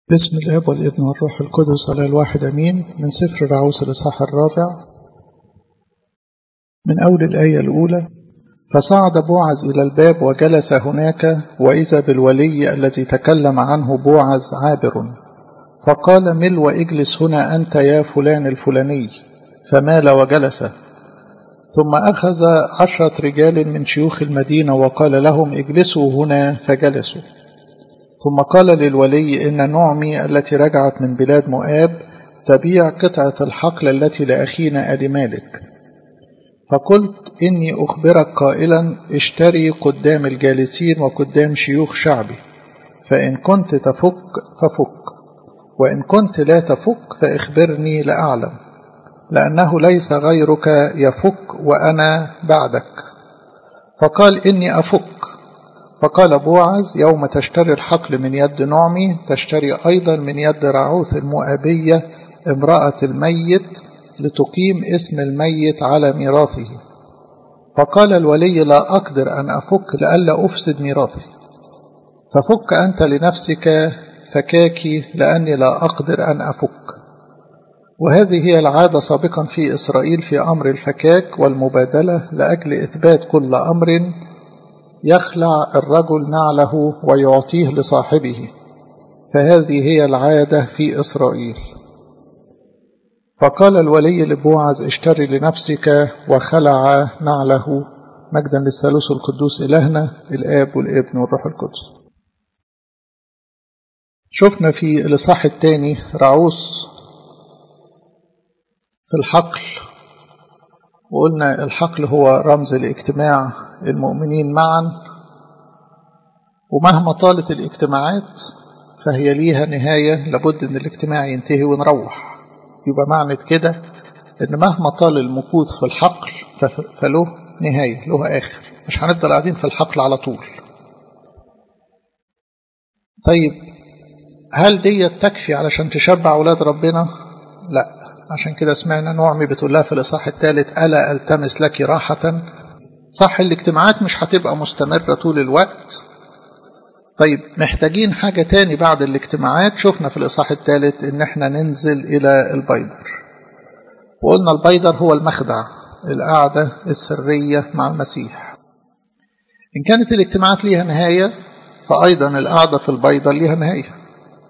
بسم الاب والابن والروح القدس على الواحد امين من سفر العوس الاصحاح الرابع من اول الايه الاولى فصعد بوعز الى الباب وجلس هناك واذا بالولي الذي تكلم عنه بوعز عابر فقال مل واجلس هنا انت يا فلان الفلاني فمال وجلس ثم اخذ عشره رجال من شيوخ المدينه وقال لهم اجلسوا هنا فجلسوا ثم قال للولي إن نعمي التي رجعت من بلاد مؤاب تبيع قطعة الحقل التي لأخينا آل مالك فقلت إني أخبرك قائلا اشتري قدام الجالسين وقدام شيوخ شعبي فإن كنت تفك ففك وإن كنت لا تفك فاخبرني لأعلم لأنه ليس غيرك يفك وأنا بعدك فقال إني أفك فقال بوعز يوم تشتري الحقل من يد نعمي تشتري أيضا من يد رعوث المؤبية امرأة الميت لتقيم اسم الميت على ميراثه فقال الولي لا أقدر أن أفك لئلا أفسد ميراثي ففك أنت لنفسك فكاكي لأني لا أقدر أن أفك وهذه هي العادة سابقا في إسرائيل في أمر الفكاك والمبادلة لأجل إثبات كل أمر يخلع الرجل نعله ويعطيه لصاحبه فهذه هي العادة في إسرائيل فقال الولي لبوعز اشتري لنفسك وخلع نعله مجدا للثالوث القدوس إلهنا الآب والابن والروح القدس شفنا في الإصحاح الثاني رعوس في الحقل وقلنا الحقل هو رمز لاجتماع المؤمنين معا ومهما طالت الاجتماعات فهي ليها نهاية لابد ان الاجتماع ينتهي ونروح يبقى معنى كده ان مهما طال المكوث في الحقل فله نهاية له آخر مش هنفضل قاعدين في الحقل على طول طيب هل دي تكفي علشان تشبع أولاد ربنا لا عشان كده سمعنا نعمي بتقول لها في الإصحاح الثالث ألا ألتمس لك راحة صح الاجتماعات مش هتبقى مستمرة طول الوقت طيب محتاجين حاجة تاني بعد الاجتماعات شفنا في الإصحاح الثالث إن احنا ننزل إلى البيدر وقلنا البيدر هو المخدع القعدة السرية مع المسيح إن كانت الاجتماعات ليها نهاية فأيضا القعدة في البيدر ليها نهاية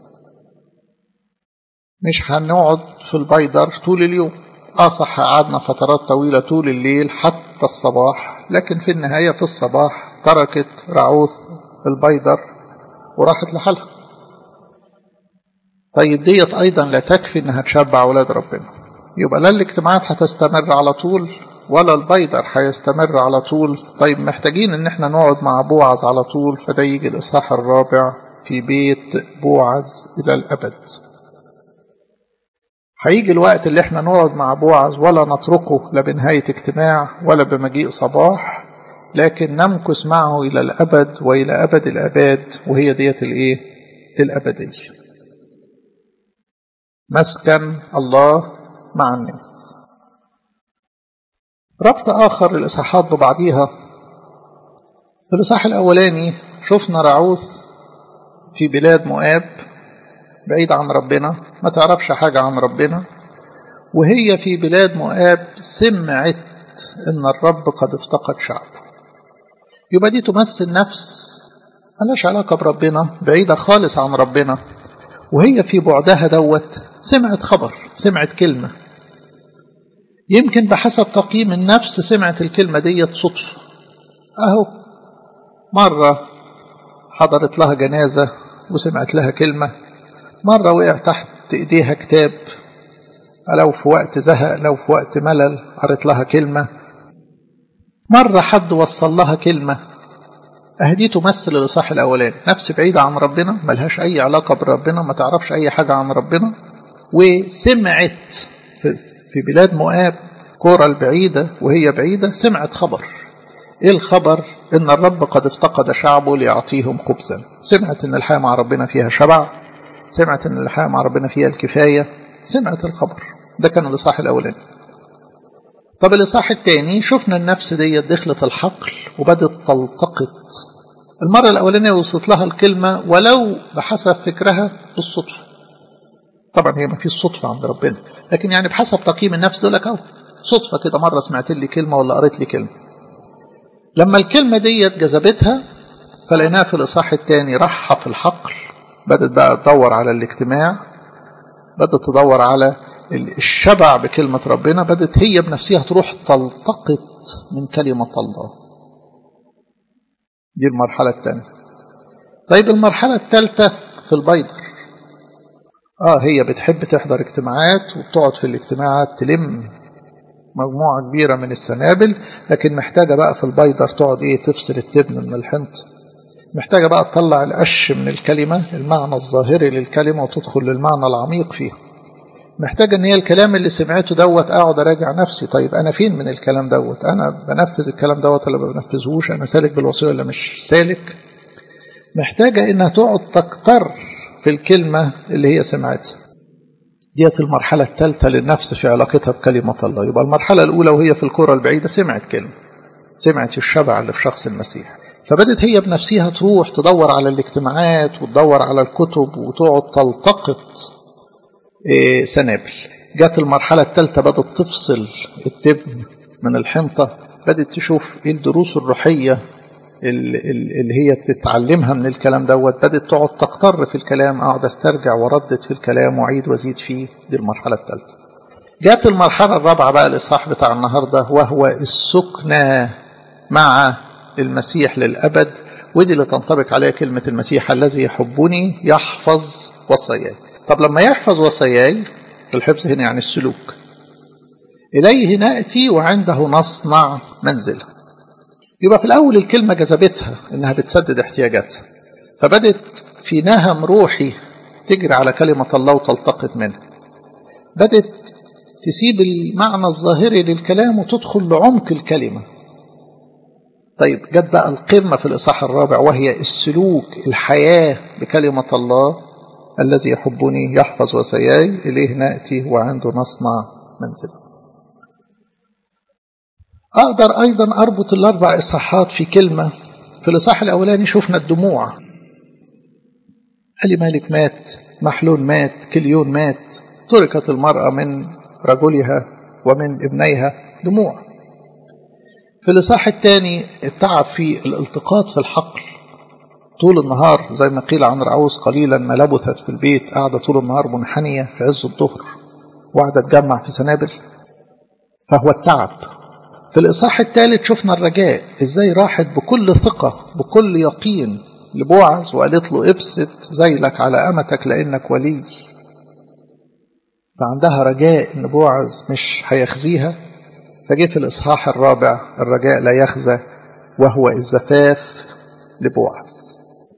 مش هنقعد في البيدر طول اليوم اه صح قعدنا فترات طويلة طول الليل حتى الصباح لكن في النهاية في الصباح تركت رعوث البيدر وراحت لحالها طيب ديت أيضا لا تكفي إنها تشبع أولاد ربنا يبقى لا الاجتماعات هتستمر على طول ولا البيدر هيستمر على طول طيب محتاجين إن احنا نقعد مع بوعز على طول فده يجي الإصحاح الرابع في بيت بوعز إلى الأبد هيجي الوقت اللي احنا نقعد مع بوعز ولا نتركه لا بنهاية اجتماع ولا بمجيء صباح لكن نمكث معه إلى الأبد وإلى أبد الأباد وهي ديت الإيه؟ الأبدية. مسكن الله مع الناس. ربط آخر للإصحاحات ببعضيها في الإصحاح الأولاني شفنا رعوث في بلاد مؤاب بعيد عن ربنا ما تعرفش حاجة عن ربنا وهي في بلاد مؤاب سمعت ان الرب قد افتقد شعبه يبقى دي تمثل نفس ملهاش علاقة بربنا بعيدة خالص عن ربنا وهي في بعدها دوت سمعت خبر سمعت كلمة يمكن بحسب تقييم النفس سمعت الكلمة ديت صدفة أهو مرة حضرت لها جنازة وسمعت لها كلمة مرة وقع تحت إيديها كتاب لو في وقت زهق لو في وقت ملل قرت لها كلمة مرة حد وصل لها كلمة أهدي تمثل الإصحاح الأولاني نفس بعيدة عن ربنا ملهاش أي علاقة بربنا ما تعرفش أي حاجة عن ربنا وسمعت في بلاد مؤاب كورة البعيدة وهي بعيدة سمعت خبر إيه الخبر إن الرب قد افتقد شعبه ليعطيهم خبزا سمعت إن الحياة مع ربنا فيها شبع سمعت ان الحياة مع ربنا فيها الكفاية سمعت الخبر ده كان الإصحاح الأولاني طب الإصحاح الثاني شفنا النفس دي دخلت الحقل وبدت تلتقط المرة الأولانية وصلت لها الكلمة ولو بحسب فكرها بالصدفة طبعا هي ما فيش صدفة عند ربنا لكن يعني بحسب تقييم النفس دول لك اهو صدفة كده مرة سمعت لي كلمة ولا قريت لي كلمة لما الكلمة ديت جذبتها فلقيناها في الإصحاح الثاني راحة في الحقل بدأت بقى تدور على الاجتماع بدأت تدور على الشبع بكلمة ربنا بدأت هي بنفسها تروح تلتقط من كلمة الله دي المرحلة الثانية طيب المرحلة الثالثة في البيضر اه هي بتحب تحضر اجتماعات وبتقعد في الاجتماعات تلم مجموعة كبيرة من السنابل لكن محتاجة بقى في البيضر تقعد ايه تفصل التبن من الحنط محتاجة بقى تطلع القش من الكلمة المعنى الظاهري للكلمة وتدخل للمعنى العميق فيها محتاجة ان هي الكلام اللي سمعته دوت اقعد اراجع نفسي طيب انا فين من الكلام دوت انا بنفذ الكلام دوت ولا ما بنفذهوش انا سالك بالوصية ولا مش سالك محتاجة انها تقعد تكتر في الكلمة اللي هي سمعتها ديت المرحلة الثالثة للنفس في علاقتها بكلمة الله يبقى المرحلة الأولى وهي في الكرة البعيدة سمعت كلمة سمعت الشبع اللي في شخص المسيح فبدت هي بنفسها تروح تدور على الاجتماعات وتدور على الكتب وتقعد تلتقط إيه سنابل جت المرحلة الثالثة بدت تفصل التبن من الحنطة بدت تشوف ايه الدروس الروحية اللي هي تتعلمها من الكلام دوت بدت تقعد تقتر في الكلام اقعد استرجع واردد في الكلام واعيد وازيد فيه دي المرحله الثالثه جاءت المرحله الرابعه بقى الاصحاح بتاع النهارده وهو السكنى مع المسيح للابد ودي اللي تنطبق عليها كلمه المسيح الذي يحبني يحفظ وصاياي طب لما يحفظ وصاياي الحفظ هنا يعني السلوك اليه ناتي وعنده نصنع منزله يبقى في الأول الكلمة جذبتها إنها بتسدد احتياجاتها فبدت في نهم روحي تجري على كلمة الله وتلتقط منها بدت تسيب المعنى الظاهري للكلام وتدخل لعمق الكلمة طيب جت بقى القمة في الإصحاح الرابع وهي السلوك الحياة بكلمة الله الذي يحبني يحفظ وصاياي إليه نأتي وعنده نصنع منزل أقدر أيضا أربط الأربع إصحاحات في كلمة في الإصحاح الأولاني شفنا الدموع ألي مالك مات محلول مات كليون مات تركت المرأة من رجلها ومن ابنيها دموع في الإصحاح الثاني التعب في الالتقاط في الحقل طول النهار زي ما قيل عن رعوز قليلا ما لبثت في البيت قاعدة طول النهار منحنية في عز الظهر وقاعدة تجمع في سنابل فهو التعب في الإصحاح الثالث شفنا الرجاء إزاي راحت بكل ثقة بكل يقين لبوعز وقالت له ابسط ذيلك على أمتك لأنك ولي فعندها رجاء إن بوعز مش هيخزيها فجه في الإصحاح الرابع الرجاء لا يخزى وهو الزفاف لبوعز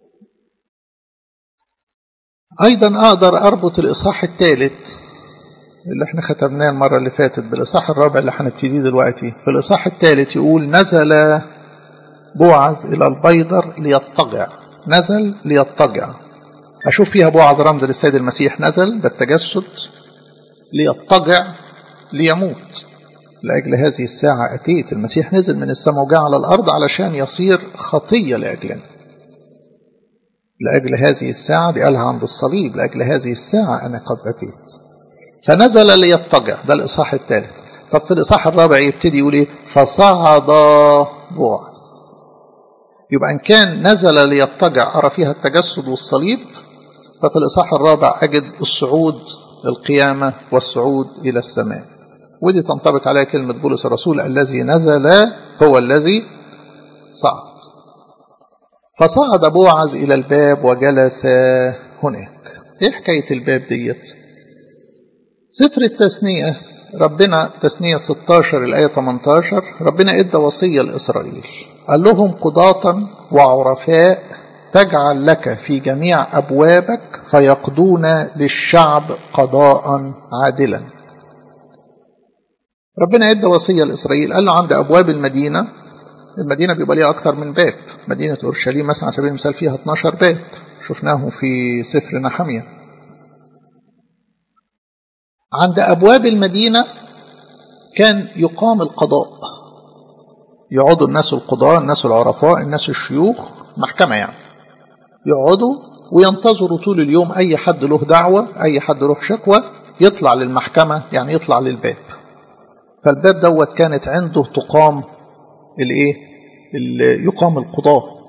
أيضا أقدر أربط الإصحاح الثالث اللي احنا ختمناه المرة اللي فاتت بالإصحاح الرابع اللي هنبتديه دلوقتي في الإصحاح الثالث يقول نزل بوعز إلى البيضر ليضطجع نزل ليضطجع أشوف فيها بوعز رمز للسيد المسيح نزل ده التجسد ليضطجع ليموت لأجل هذه الساعة أتيت المسيح نزل من السماء وجاء على الأرض علشان يصير خطية لأجلنا لأجل هذه الساعة دي قالها عند الصليب لأجل هذه الساعة أنا قد أتيت فنزل ليضطجع ده الإصحاح الثالث طب في الإصحاح الرابع يبتدي يقول إيه فصعد بوعز يبقى إن كان نزل ليضطجع أرى فيها التجسد والصليب ففي الإصحاح الرابع أجد الصعود القيامة والصعود إلى السماء ودي تنطبق عليها كلمة بولس الرسول الذي نزل هو الذي صعد فصعد بوعز إلى الباب وجلس هناك إيه حكاية الباب ديت سفر التثنية ربنا تثنية 16 الآية 18 ربنا إدى وصية لإسرائيل قال لهم قضاة وعرفاء تجعل لك في جميع أبوابك فيقضون للشعب قضاء عادلا ربنا ادى وصية لإسرائيل قال له عند أبواب المدينة المدينة بيبقى ليها أكتر من باب مدينة أورشليم مثلا على سبيل المثال فيها 12 باب شفناه في سفر نحمية عند أبواب المدينة كان يقام القضاء يقعدوا الناس القضاة الناس العرفاء الناس الشيوخ محكمة يعني يقعدوا وينتظروا طول اليوم أي حد له دعوة أي حد له شكوى يطلع للمحكمة يعني يطلع للباب فالباب دوت كانت عنده تقام الايه يقام القضاء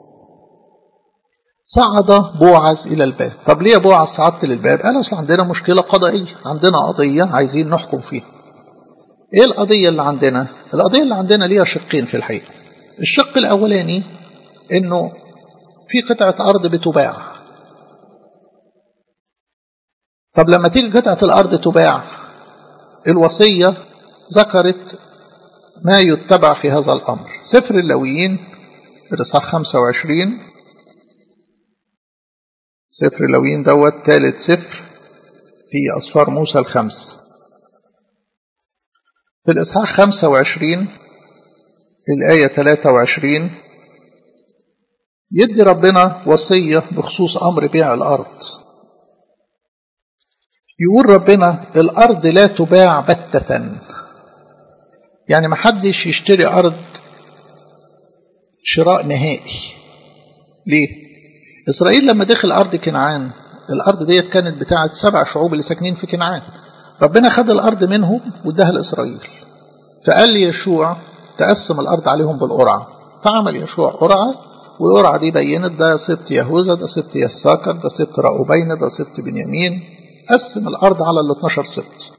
صعد بوعز إلى الباب طب ليه بوعز صعدت للباب قال أصل عندنا مشكلة قضائية عندنا قضية عايزين نحكم فيها إيه القضية اللي عندنا القضية اللي عندنا ليها شقين في الحقيقة الشق الأولاني إنه في قطعة أرض بتباع طب لما تيجي قطعة الأرض تباع الوصية ذكرت ما يتبع في هذا الأمر سفر اللويين الإصحاح 25 سفر اللويين دوت ثالث سفر في أصفار موسى الخمس في الإصحاح 25 الآية 23 يدي ربنا وصية بخصوص أمر بيع الأرض يقول ربنا الأرض لا تباع بتة يعني ما حدش يشتري أرض شراء نهائي ليه؟ إسرائيل لما دخل أرض كنعان الأرض ديت كانت بتاعت سبع شعوب اللي ساكنين في كنعان ربنا خد الأرض منهم واداها لإسرائيل فقال لي يشوع تقسم الأرض عليهم بالقرعة فعمل يشوع قرعة والقرعة دي بينت ده سبت يهوذا ده سبت يساكر ده سبت رأوبين ده سبت بنيامين قسم الأرض على ال 12 سبت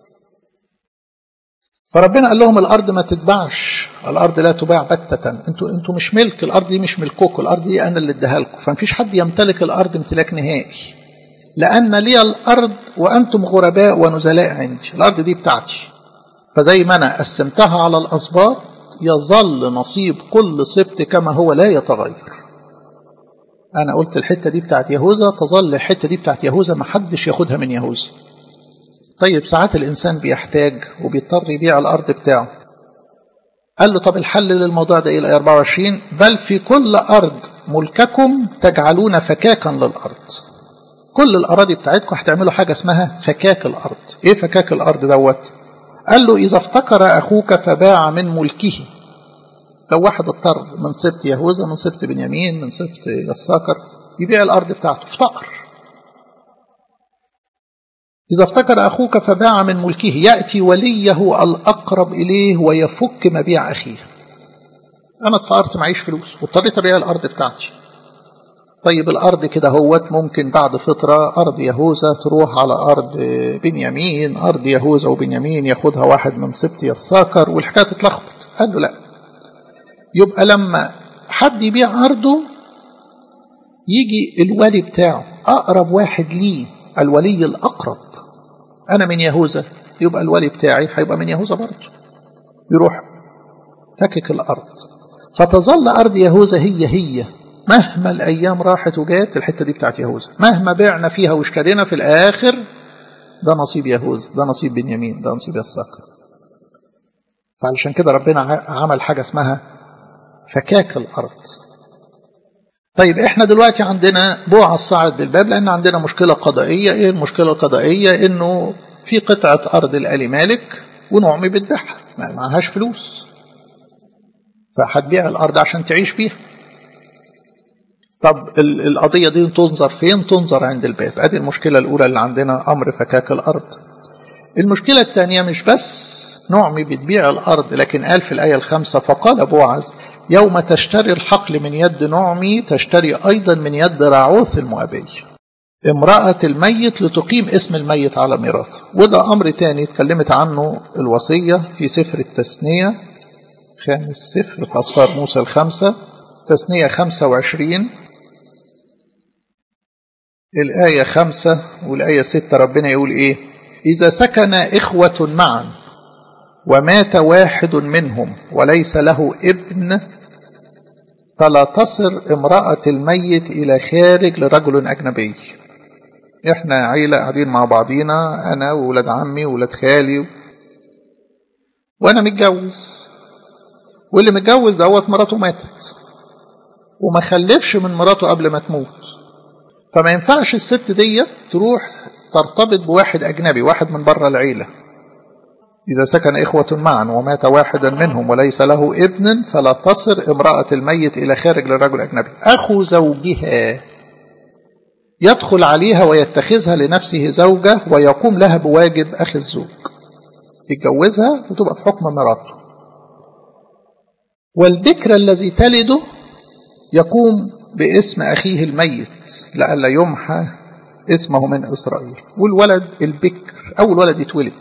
فربنا قال لهم الأرض ما تتباعش الأرض لا تباع بتة انتوا انتوا مش ملك الأرض دي مش ملككم الأرض دي أنا اللي اديها لكم فمفيش حد يمتلك الأرض امتلاك نهائي لأن لي الأرض وأنتم غرباء ونزلاء عندي الأرض دي بتاعتي فزي ما أنا قسمتها على الأسباط يظل نصيب كل سبت كما هو لا يتغير أنا قلت الحتة دي بتاعت يهوذا تظل الحتة دي بتاعت يهوذا ما حدش ياخدها من يهوذا طيب ساعات الإنسان بيحتاج وبيضطر يبيع الأرض بتاعه قال له طب الحل للموضوع ده إيه الآية 24 بل في كل أرض ملككم تجعلون فكاكا للأرض كل الأراضي بتاعتكم هتعملوا حاجة اسمها فكاك الأرض إيه فكاك الأرض دوت قال له إذا افتكر أخوك فباع من ملكه لو واحد اضطر من سبت يهوذا من سبت بنيامين من سبت يساكر يبيع الأرض بتاعته افتقر إذا افتكر أخوك فباع من ملكه يأتي وليه الأقرب إليه ويفك مبيع أخيه أنا اتفقرت معيش فلوس واضطريت أبيع الأرض بتاعتي طيب الأرض كده هوت ممكن بعد فترة أرض يهوذا تروح على أرض بنيامين أرض يهوذا وبنيامين ياخدها واحد من سبت يساكر والحكاية تتلخبط قال له لا يبقى لما حد يبيع أرضه يجي الولي بتاعه أقرب واحد ليه الولي الأقرب أنا من يهوذا يبقى الولي بتاعي هيبقى من يهوذا برضه يروح فكك الأرض فتظل أرض يهوذا هي هي مهما الأيام راحت وجات الحتة دي بتاعت يهوذا مهما بعنا فيها واشترينا في الآخر ده نصيب يهوذا ده نصيب بنيامين ده نصيب يساقر فعلشان كده ربنا عمل حاجة اسمها فكاك الأرض طيب احنا دلوقتي عندنا بوع الصاعد للباب لان عندنا مشكلة قضائية ايه المشكلة القضائية انه في قطعة ارض الالي مالك ونعمي بتبيعها ما معهاش فلوس فهتبيع الارض عشان تعيش فيها طب القضية دي تنظر فين تنظر عند الباب ادي المشكلة الاولى اللي عندنا امر فكاك الارض المشكلة الثانية مش بس نعمي بتبيع الارض لكن قال في الاية الخامسة فقال بوعز يوم تشتري الحقل من يد نعمي تشتري أيضا من يد راعوث المؤبي امرأة الميت لتقيم اسم الميت على ميراثه وده أمر تاني اتكلمت عنه الوصية في سفر التثنية خامس سفر في أصفار موسى الخمسة تثنية خمسة وعشرين الآية خمسة والآية ستة ربنا يقول إيه إذا سكن إخوة معا ومات واحد منهم وليس له ابن فلا تصر امرأة الميت إلى خارج لرجل أجنبي إحنا عيلة قاعدين مع بعضينا أنا وولاد عمي وولاد خالي وأنا متجوز واللي متجوز دوت مراته ماتت وما خلفش من مراته قبل ما تموت فما ينفعش الست ديت تروح ترتبط بواحد أجنبي واحد من بره العيلة إذا سكن إخوة معا ومات واحدا منهم وليس له ابن فلا تصر امرأة الميت إلى خارج للرجل الأجنبي أخو زوجها يدخل عليها ويتخذها لنفسه زوجة ويقوم لها بواجب أخي الزوج يتجوزها وتبقى في حكم مراته والبكر الذي تلده يقوم باسم أخيه الميت لئلا يمحى اسمه من إسرائيل والولد البكر أول ولد يتولد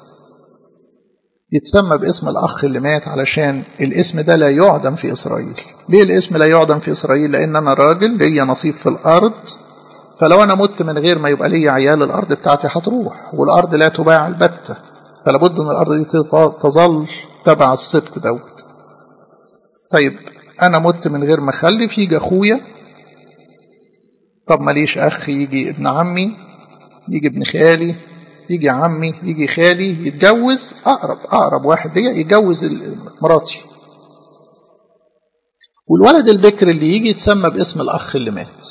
يتسمى باسم الأخ اللي مات علشان الاسم ده لا يعدم في إسرائيل ليه الاسم لا يعدم في إسرائيل لأن أنا راجل ليا نصيب في الأرض فلو أنا مت من غير ما يبقى ليا عيال الأرض بتاعتي هتروح والأرض لا تباع البتة فلا بد أن الأرض دي تظل تبع السبت دوت طيب أنا مت من غير ما أخلف يجي أخويا طب ماليش أخ يجي ابن عمي يجي ابن خالي يجي عمي يجي خالي يتجوز أقرب أقرب واحد دي يتجوز مراتي والولد البكر اللي يجي يتسمى باسم الأخ اللي مات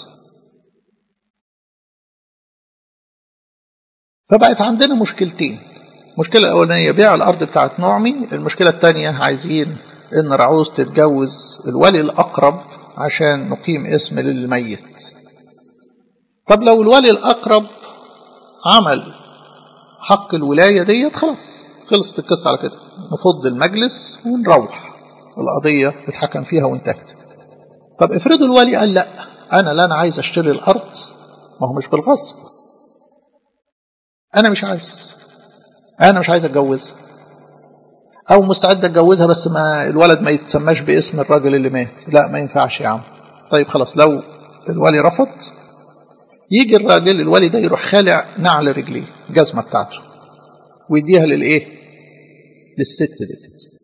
فبقت عندنا مشكلتين المشكلة الأولانية بيع الأرض بتاعت نعمي المشكلة الثانية عايزين إن رعوز تتجوز الولي الأقرب عشان نقيم اسم للميت طب لو الولي الأقرب عمل حق الولاية ديت خلاص خلصت القصة على كده نفض المجلس ونروح القضية اتحكم فيها وانتهت طب افرضوا الولي قال لا أنا لا أنا عايز أشتري الأرض ما هو مش بالغصب أنا مش عايز أنا مش عايز أتجوزها أو مستعد أتجوزها بس ما الولد ما يتسماش باسم الراجل اللي مات لا ما ينفعش يا عم طيب خلاص لو الولي رفض يجي الراجل الولي ده يروح خالع نعل رجليه الجزمة بتاعته ويديها للإيه للست ديت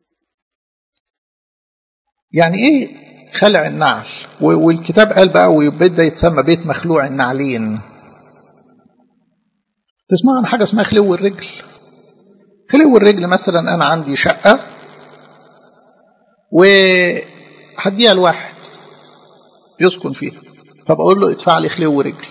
يعني إيه خلع النعل والكتاب قال بقى ويبدا يتسمى بيت مخلوع النعلين تسمع عن حاجة اسمها خلو الرجل خلو الرجل مثلا أنا عندي شقة وهديها لواحد يسكن فيها فبقول له ادفع لي خلو رجل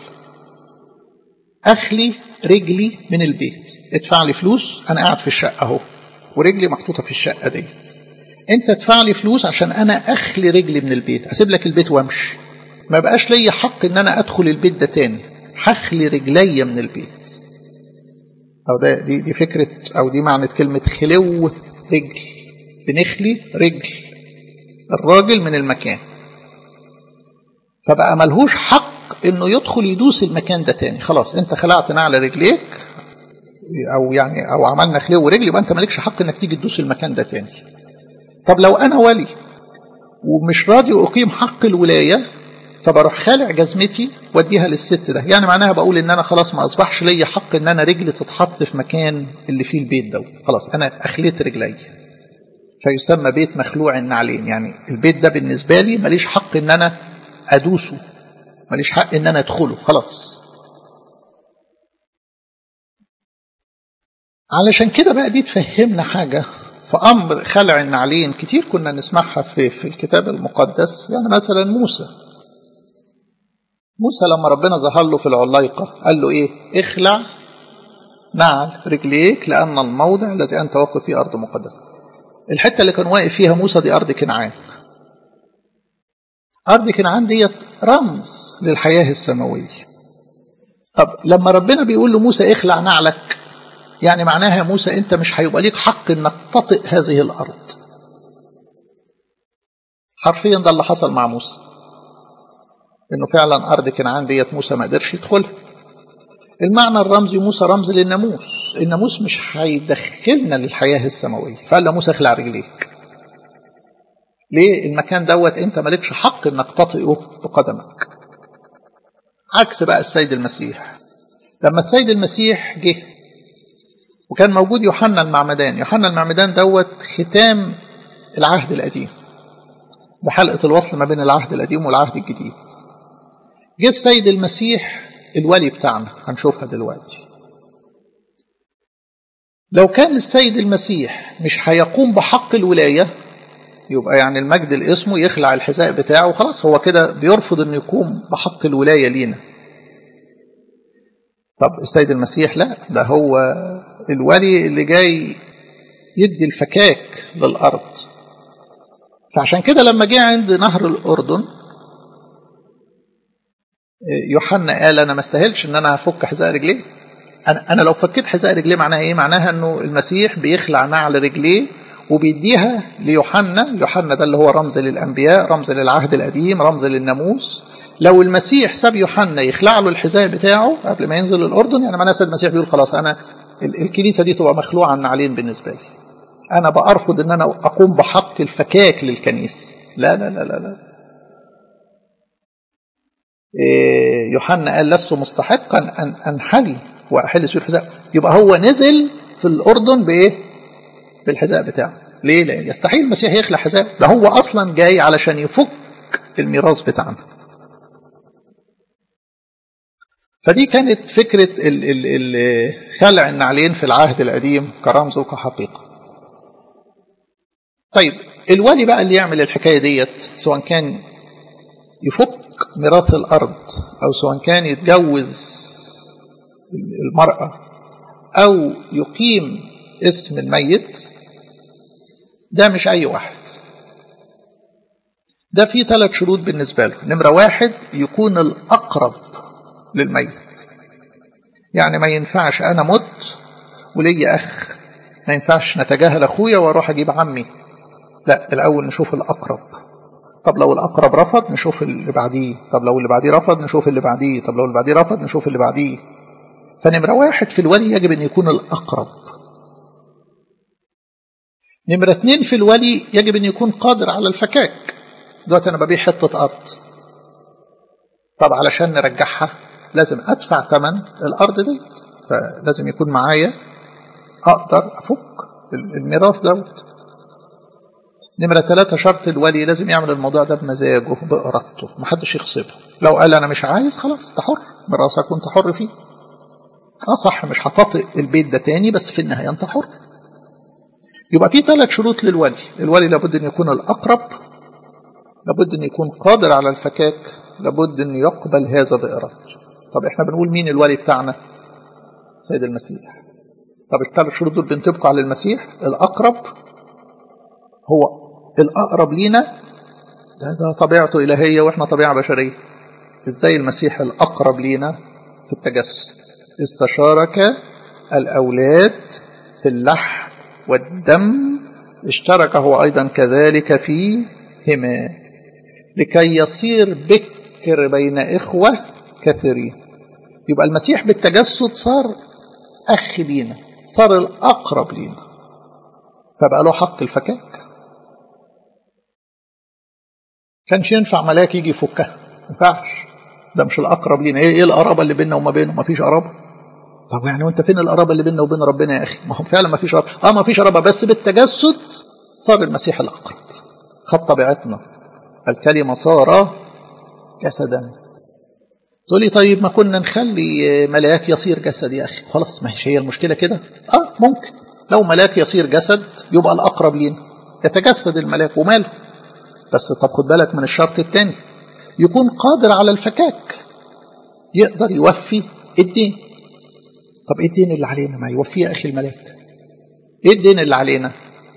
أخلي رجلي من البيت ادفع لي فلوس أنا قاعد في الشقة أهو ورجلي محطوطة في الشقة ديت أنت ادفع لي فلوس عشان أنا أخلي رجلي من البيت أسيب لك البيت وأمشي ما بقاش ليا حق إن أنا أدخل البيت ده تاني هخلي رجلي من البيت أو ده دي دي فكرة أو دي معنى كلمة خلو رجل بنخلي رجل الراجل من المكان فبقى ملهوش حق انه يدخل يدوس المكان ده تاني خلاص انت خلعت نعل رجليك او يعني او عملنا خلو رجل يبقى انت مالكش حق انك تيجي تدوس المكان ده تاني طب لو انا ولي ومش راضي اقيم حق الولايه فبروح خالع جزمتي واديها للست ده يعني معناها بقول ان انا خلاص ما اصبحش ليا حق ان انا رجلي تتحط في مكان اللي فيه البيت ده خلاص انا اخليت رجلي فيسمى بيت مخلوع النعلين يعني البيت ده بالنسبه لي ماليش حق ان انا ادوسه ماليش حق ان انا ادخله خلاص علشان كده بقى دي تفهمنا حاجة في أمر خلع النعلين كتير كنا نسمعها في, في الكتاب المقدس يعني مثلا موسى موسى لما ربنا ظهر له في العلايقة قال له إيه اخلع نعل رجليك لأن الموضع الذي أنت واقف فيه أرض مقدسة الحتة اللي كان واقف فيها موسى دي أرض كنعان أرض كنعان ديت رمز للحياة السماوية طب لما ربنا بيقول لموسى اخلع نعلك يعني معناها يا موسى أنت مش هيبقى ليك حق أنك تطئ هذه الأرض حرفيا ده اللي حصل مع موسى انه فعلا ارض كنعان ديت موسى ما قدرش يدخلها المعنى الرمزي موسى رمز للناموس الناموس مش هيدخلنا للحياه السماويه فقال له موسى اخلع رجليك ليه المكان دوت انت مالكش حق انك تطئه بقدمك عكس بقى السيد المسيح لما السيد المسيح جه وكان موجود يوحنا المعمدان يوحنا المعمدان دوت ختام العهد القديم ده حلقة الوصل ما بين العهد القديم والعهد الجديد جه السيد المسيح الولي بتاعنا هنشوفها دلوقتي لو كان السيد المسيح مش هيقوم بحق الولاية يبقى يعني المجد الاسم يخلع الحذاء بتاعه وخلاص هو كده بيرفض انه يقوم بحق الولاية لينا طب السيد المسيح لا ده هو الولي اللي جاي يدي الفكاك للأرض فعشان كده لما جه عند نهر الأردن يوحنا قال انا ما استاهلش ان انا افك حذاء رجليه انا انا لو فكيت حذاء رجليه معناها ايه معناها انه المسيح بيخلع نعل رجليه وبيديها ليوحنا يوحنا ده اللي هو رمز للانبياء رمز للعهد القديم رمز للناموس لو المسيح ساب يوحنا يخلع له الحذاء بتاعه قبل ما ينزل الاردن يعني معناها السيد المسيح بيقول خلاص انا الكنيسه دي تبقى مخلوعه النعلين بالنسبه لي انا بارفض ان انا اقوم بحق الفكاك للكنيسه لا لا لا لا, لا. إيه يوحنا قال لست مستحقا ان انحلي واحل سوء الحذاء يبقى هو نزل في الاردن بايه بالحذاء بتاعه ليه لان يستحيل المسيح يخلع حذاء ده هو اصلا جاي علشان يفك الميراث بتاعنا فدي كانت فكرة خلع النعلين في العهد القديم كرمز وكحقيقة طيب الولي بقى اللي يعمل الحكاية ديت سواء كان يفك ميراث الأرض أو سواء كان يتجوز المرأة أو يقيم اسم الميت ده مش أي واحد ده فيه ثلاث شروط بالنسبة له نمرة واحد يكون الأقرب للميت يعني ما ينفعش أنا مت ولي أخ ما ينفعش نتجاهل أخويا وأروح أجيب عمي لا الأول نشوف الأقرب طب لو الأقرب رفض نشوف اللي بعديه طب لو اللي بعديه رفض نشوف اللي بعديه طب لو اللي بعديه رفض نشوف اللي بعديه فنمرة واحد في الولي يجب أن يكون الأقرب نمرة اتنين في الولي يجب أن يكون قادر على الفكاك دلوقتي أنا ببيع حتة أرض طب علشان نرجعها لازم أدفع ثمن الأرض ديت فلازم يكون معايا أقدر أفك الميراث دوت نمرة ثلاثة شرط الولي لازم يعمل الموضوع ده بمزاجه بإرادته محدش يغصبه لو قال أنا مش عايز خلاص أنت حر براسك وأنت حر فيه اه صح مش هتطئ البيت ده تاني بس في النهاية أنت حر يبقى في ثلاث شروط للولي الولي لابد أن يكون الأقرب لابد أن يكون قادر على الفكاك لابد أن يقبل هذا بإرادته طب احنا بنقول مين الولي بتاعنا سيد المسيح طب الثلاث شروط دول بينطبقوا على المسيح الأقرب هو الأقرب لينا ده, ده طبيعته إلهية وإحنا طبيعة بشرية إزاي المسيح الأقرب لينا في التجسد استشارك الأولاد في اللحم والدم اشترك هو أيضا كذلك فيهما لكي يصير بكر بين إخوة كثيرين يبقى المسيح بالتجسد صار أخ لينا صار الأقرب لينا فبقى له حق الفكاك كانش ينفع ملاك يجي يفكها ما ينفعش ده مش الأقرب لينا إيه, إيه القرابة اللي بيننا وما بينه ما فيش قرابة طب يعني وانت فين القرابة اللي بيننا وبين ربنا يا أخي ما هو فعلا ما فيش قرابة اه ما فيش قرابة بس بالتجسد صار المسيح الأقرب خد طبيعتنا الكلمة صار جسدا تقول لي طيب ما كنا نخلي ملاك يصير جسد يا أخي خلاص ما هي المشكلة كده اه ممكن لو ملاك يصير جسد يبقى الأقرب لينا يتجسد الملاك وماله بس طب خد بالك من الشرط الثاني يكون قادر على الفكاك يقدر يوفي الدين طب ايه الدين اللي علينا ما يوفيه يا اخي الملاك ايه الدين اللي علينا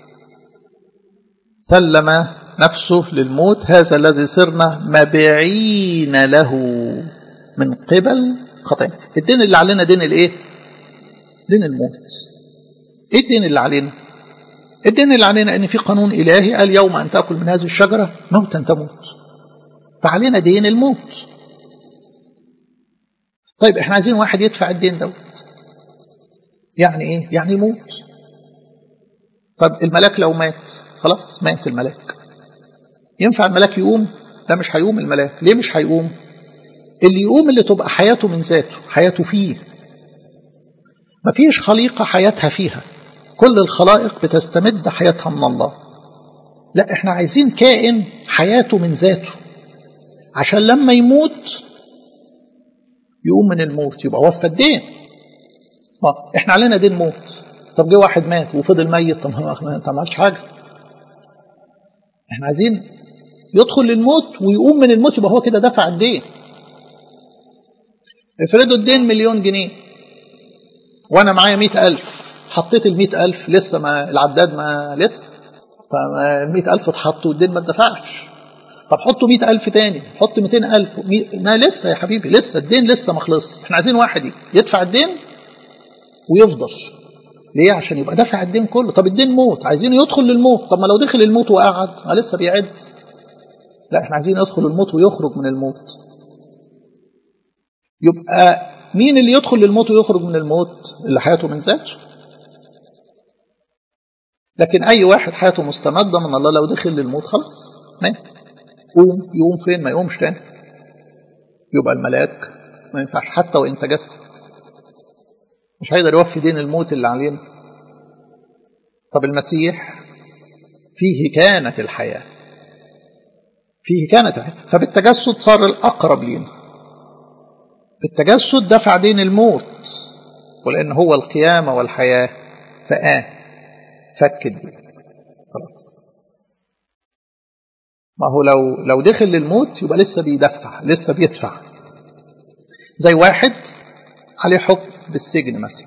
سلم نفسه للموت هذا الذي صرنا مبيعين له من قبل خطايا الدين اللي علينا دين الايه دين الموت ايه الدين اللي علينا الدين اللي علينا ان في قانون الهي قال يوم ان تاكل من هذه الشجره موتا تموت فعلينا دين الموت طيب احنا عايزين واحد يدفع الدين دوت يعني ايه يعني يموت طب الملاك لو مات خلاص مات الملاك ينفع الملاك يقوم لا مش هيقوم الملاك ليه مش هيقوم اللي يقوم اللي تبقى حياته من ذاته حياته فيه مفيش خليقة حياتها فيها كل الخلائق بتستمد حياتها من الله لا احنا عايزين كائن حياته من ذاته عشان لما يموت يقوم من الموت يبقى وفى الدين ما احنا علينا دين موت طب جه واحد مات وفضل ميت طب ما عملش حاجه احنا عايزين يدخل للموت ويقوم من الموت يبقى هو كده دفع الدين افرضوا الدين مليون جنيه وانا معايا مئة ألف حطيت المئة ألف لسه ما العداد ما لسه فالمئة ألف اتحط والدين ما اتدفعش طب حطوا مئة ألف تاني حط مئتين ألف ما لسه يا حبيبي لسه الدين لسه ما خلص احنا عايزين واحد يدفع الدين ويفضل ليه عشان يبقى دافع الدين كله طب الدين موت عايزينه يدخل للموت طب ما لو دخل الموت وقعد ما لسه بيعد لا احنا عايزين يدخل الموت ويخرج من الموت يبقى مين اللي يدخل للموت ويخرج من الموت اللي حياته من ذاته لكن اي واحد حياته مستمده من الله لو دخل للموت خلاص مات قوم يقوم فين ما يقومش تاني يبقى الملاك ما ينفعش حتى وان تجسد مش هيقدر يوفي دين الموت اللي علينا طب المسيح فيه كانت الحياه فيه كانت الحياه فبالتجسد صار الاقرب لينا بالتجسد دفع دين الموت ولان هو القيامه والحياه فآه فك الدين خلاص ما هو لو لو دخل للموت يبقى لسه بيدفع لسه بيدفع زي واحد عليه حكم بالسجن مثلا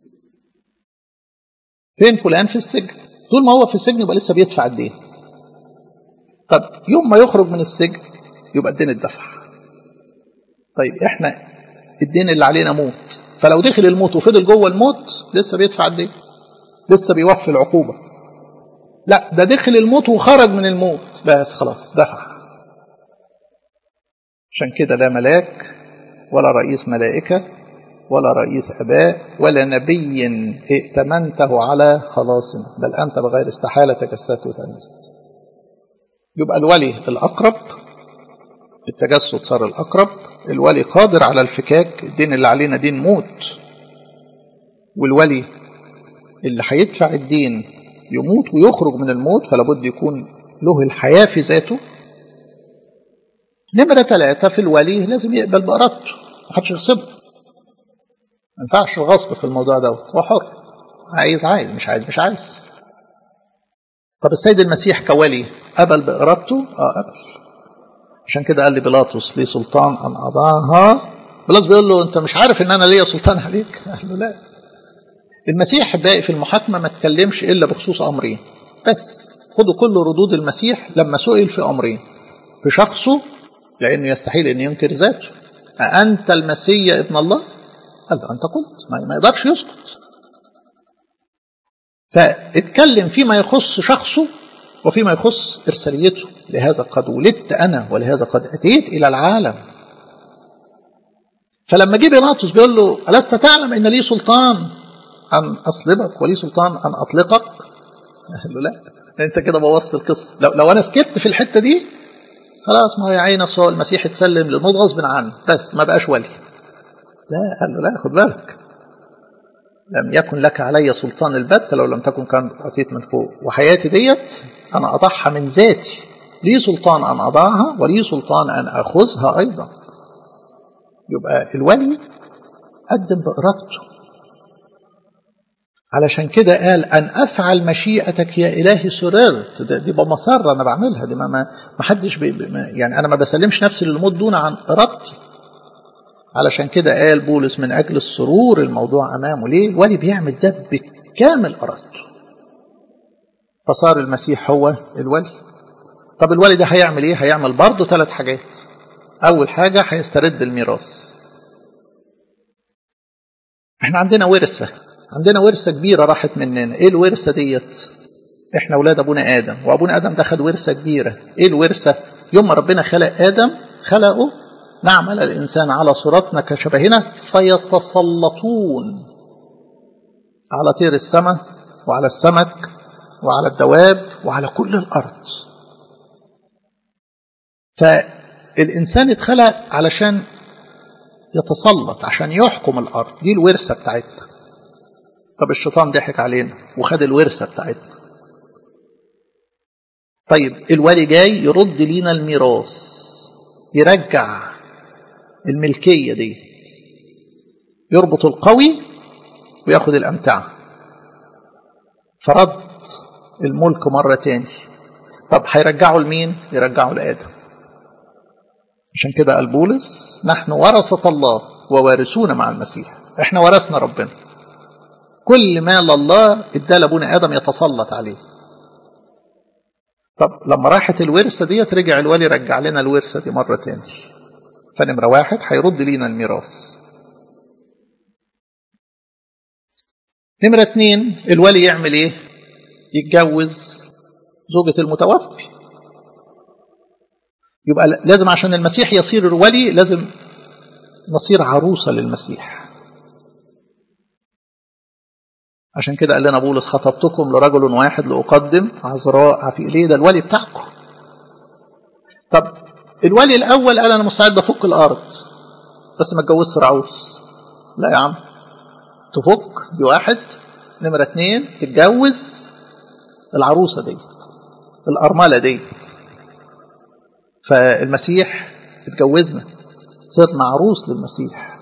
فين فلان في السجن طول ما هو في السجن يبقى لسه بيدفع الدين طب يوم ما يخرج من السجن يبقى الدين اتدفع طيب احنا الدين اللي علينا موت فلو دخل الموت وفضل جوه الموت لسه بيدفع الدين لسه بيوفي العقوبه لا ده دخل الموت وخرج من الموت بس خلاص دفع عشان كده لا ملاك ولا رئيس ملائكة ولا رئيس أباء ولا نبي ائتمنته على خلاصنا بل أنت بغير استحالة تجسدت وتأنست يبقى الولي الأقرب التجسد صار الأقرب الولي قادر على الفكاك الدين اللي علينا دين موت والولي اللي هيدفع الدين يموت ويخرج من الموت فلا بد يكون له الحياة في ذاته نمرة ثلاثة في الولي لازم يقبل بإرادته محدش يغصبه ما ينفعش الغصب في الموضوع دوت هو حر عايز عايز مش عايز مش عايز طب السيد المسيح كولي قبل بإرادته اه قبل عشان كده قال لي بيلاطس لي سلطان أن أضعها بيلاطس بيقول له أنت مش عارف إن أنا ليا سلطان عليك قال له لا المسيح باقي في المحاكمة ما تكلمش إلا بخصوص أمرين بس خدوا كل ردود المسيح لما سئل في أمرين في شخصه لأنه يستحيل أن ينكر ذاته أأنت المسيح ابن الله قال له أنت قلت ما يقدرش يسكت فاتكلم فيما يخص شخصه وفيما يخص إرساليته لهذا قد ولدت أنا ولهذا قد أتيت إلى العالم فلما جه بيلاطس بيقول له ألست تعلم أن لي سلطان أن أصلبك ولي سلطان أن أطلقك قال له لا أنت كده بوظت القصة لو, لو أنا سكت في الحتة دي خلاص ما هو يا عين الصوت المسيح اتسلم للموت غصب عنه بس ما بقاش ولي لا قال له لا خد بالك لم يكن لك علي سلطان البت لو لم تكن كان أعطيت من فوق وحياتي ديت أنا أضعها من ذاتي لي سلطان أن أضعها ولي سلطان أن أخذها أيضا يبقى الولي قدم بإرادته علشان كده قال أن أفعل مشيئتك يا إلهي سررت دي بمسرة أنا بعملها دي ما, ما حدش بي يعني أنا ما بسلمش نفسي للموت دون عن إرادتي علشان كده قال بولس من أجل السرور الموضوع أمامه ليه الولي بيعمل ده بكامل إرادته فصار المسيح هو الولي طب الولي ده هيعمل إيه هيعمل برضه ثلاث حاجات أول حاجة هيسترد الميراث احنا عندنا ورثة عندنا ورثة كبيرة راحت مننا ايه الورثة ديت احنا اولاد ابونا ادم وابونا ادم ده خد ورثة كبيرة ايه الورثة يوم ما ربنا خلق ادم خلقه نعمل الانسان على صورتنا كشبهنا فيتسلطون على طير السماء وعلى السمك وعلى الدواب وعلى كل الارض فالانسان اتخلق علشان يتسلط عشان يحكم الارض دي الورثه بتاعتنا طب الشيطان ضحك علينا وخد الورثه بتاعتنا طيب الولي جاي يرد لينا الميراث يرجع الملكيه دي يربط القوي وياخد الامتعه فرد الملك مره تاني طب هيرجعه لمين يرجعه لادم عشان كده قال بولس نحن ورثة الله ووارثون مع المسيح احنا ورثنا ربنا كل ما لله ادى لابونا ادم يتسلط عليه طب لما راحت الورثة ديت رجع الولي رجع لنا الورثة دي مرة تاني فنمرة واحد هيرد لينا الميراث نمرة اتنين الولي يعمل ايه يتجوز زوجة المتوفي يبقى لازم عشان المسيح يصير الولي لازم نصير عروسة للمسيح عشان كده قال لنا بولس خطبتكم لرجل واحد لأقدم عذراء عفيف ليه ده الولي بتاعكم طب الولي الأول قال أنا مستعد أفك الأرض بس ما اتجوزش رعوز لا يا عم تفك دي واحد نمرة اتنين تتجوز العروسة ديت الأرملة ديت فالمسيح اتجوزنا صرنا عروس للمسيح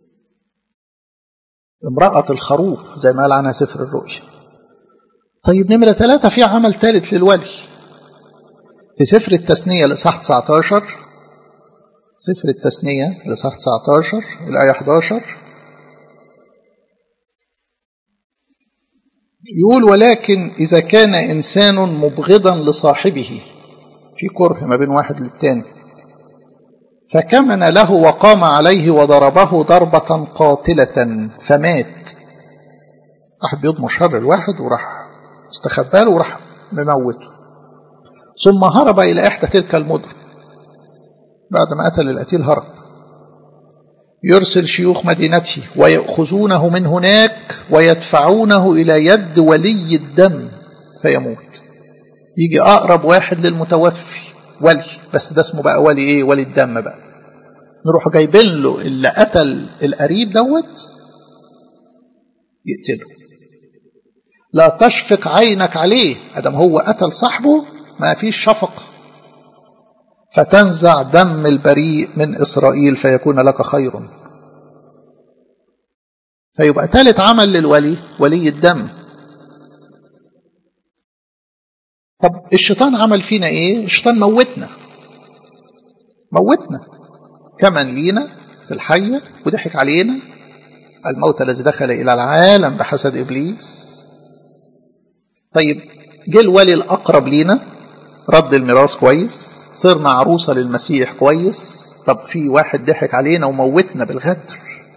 امرأة الخروف زي ما قال عنها سفر الرؤيا طيب نمرة ثلاثة في عمل ثالث للولي في سفر التثنية لإصحاح 19 سفر التثنية لإصحاح 19 الآية 11 يقول ولكن إذا كان إنسان مبغضا لصاحبه في كره ما بين واحد للتاني فكمن له وقام عليه وضربه ضربة قاتلة فمات راح بيضمر شر الواحد وراح استخبى له وراح مموته ثم هرب إلى إحدى تلك المدن بعد ما قتل القتيل هرب يرسل شيوخ مدينته ويأخذونه من هناك ويدفعونه إلى يد ولي الدم فيموت يجي أقرب واحد للمتوفي ولي بس ده اسمه بقى ولي إيه ولي الدم بقى نروح جايبين له اللي قتل القريب دوت يقتله لا تشفق عينك عليه ادم هو قتل صاحبه ما فيش شفقه فتنزع دم البريء من إسرائيل فيكون لك خير فيبقى ثالث عمل للولي ولي الدم طب الشيطان عمل فينا ايه الشيطان موتنا موتنا كمن لينا في الحية وضحك علينا الموت الذي دخل إلى العالم بحسد إبليس طيب جه الولي الأقرب لينا رد الميراث كويس صرنا عروسة للمسيح كويس طب في واحد ضحك علينا وموتنا بالغدر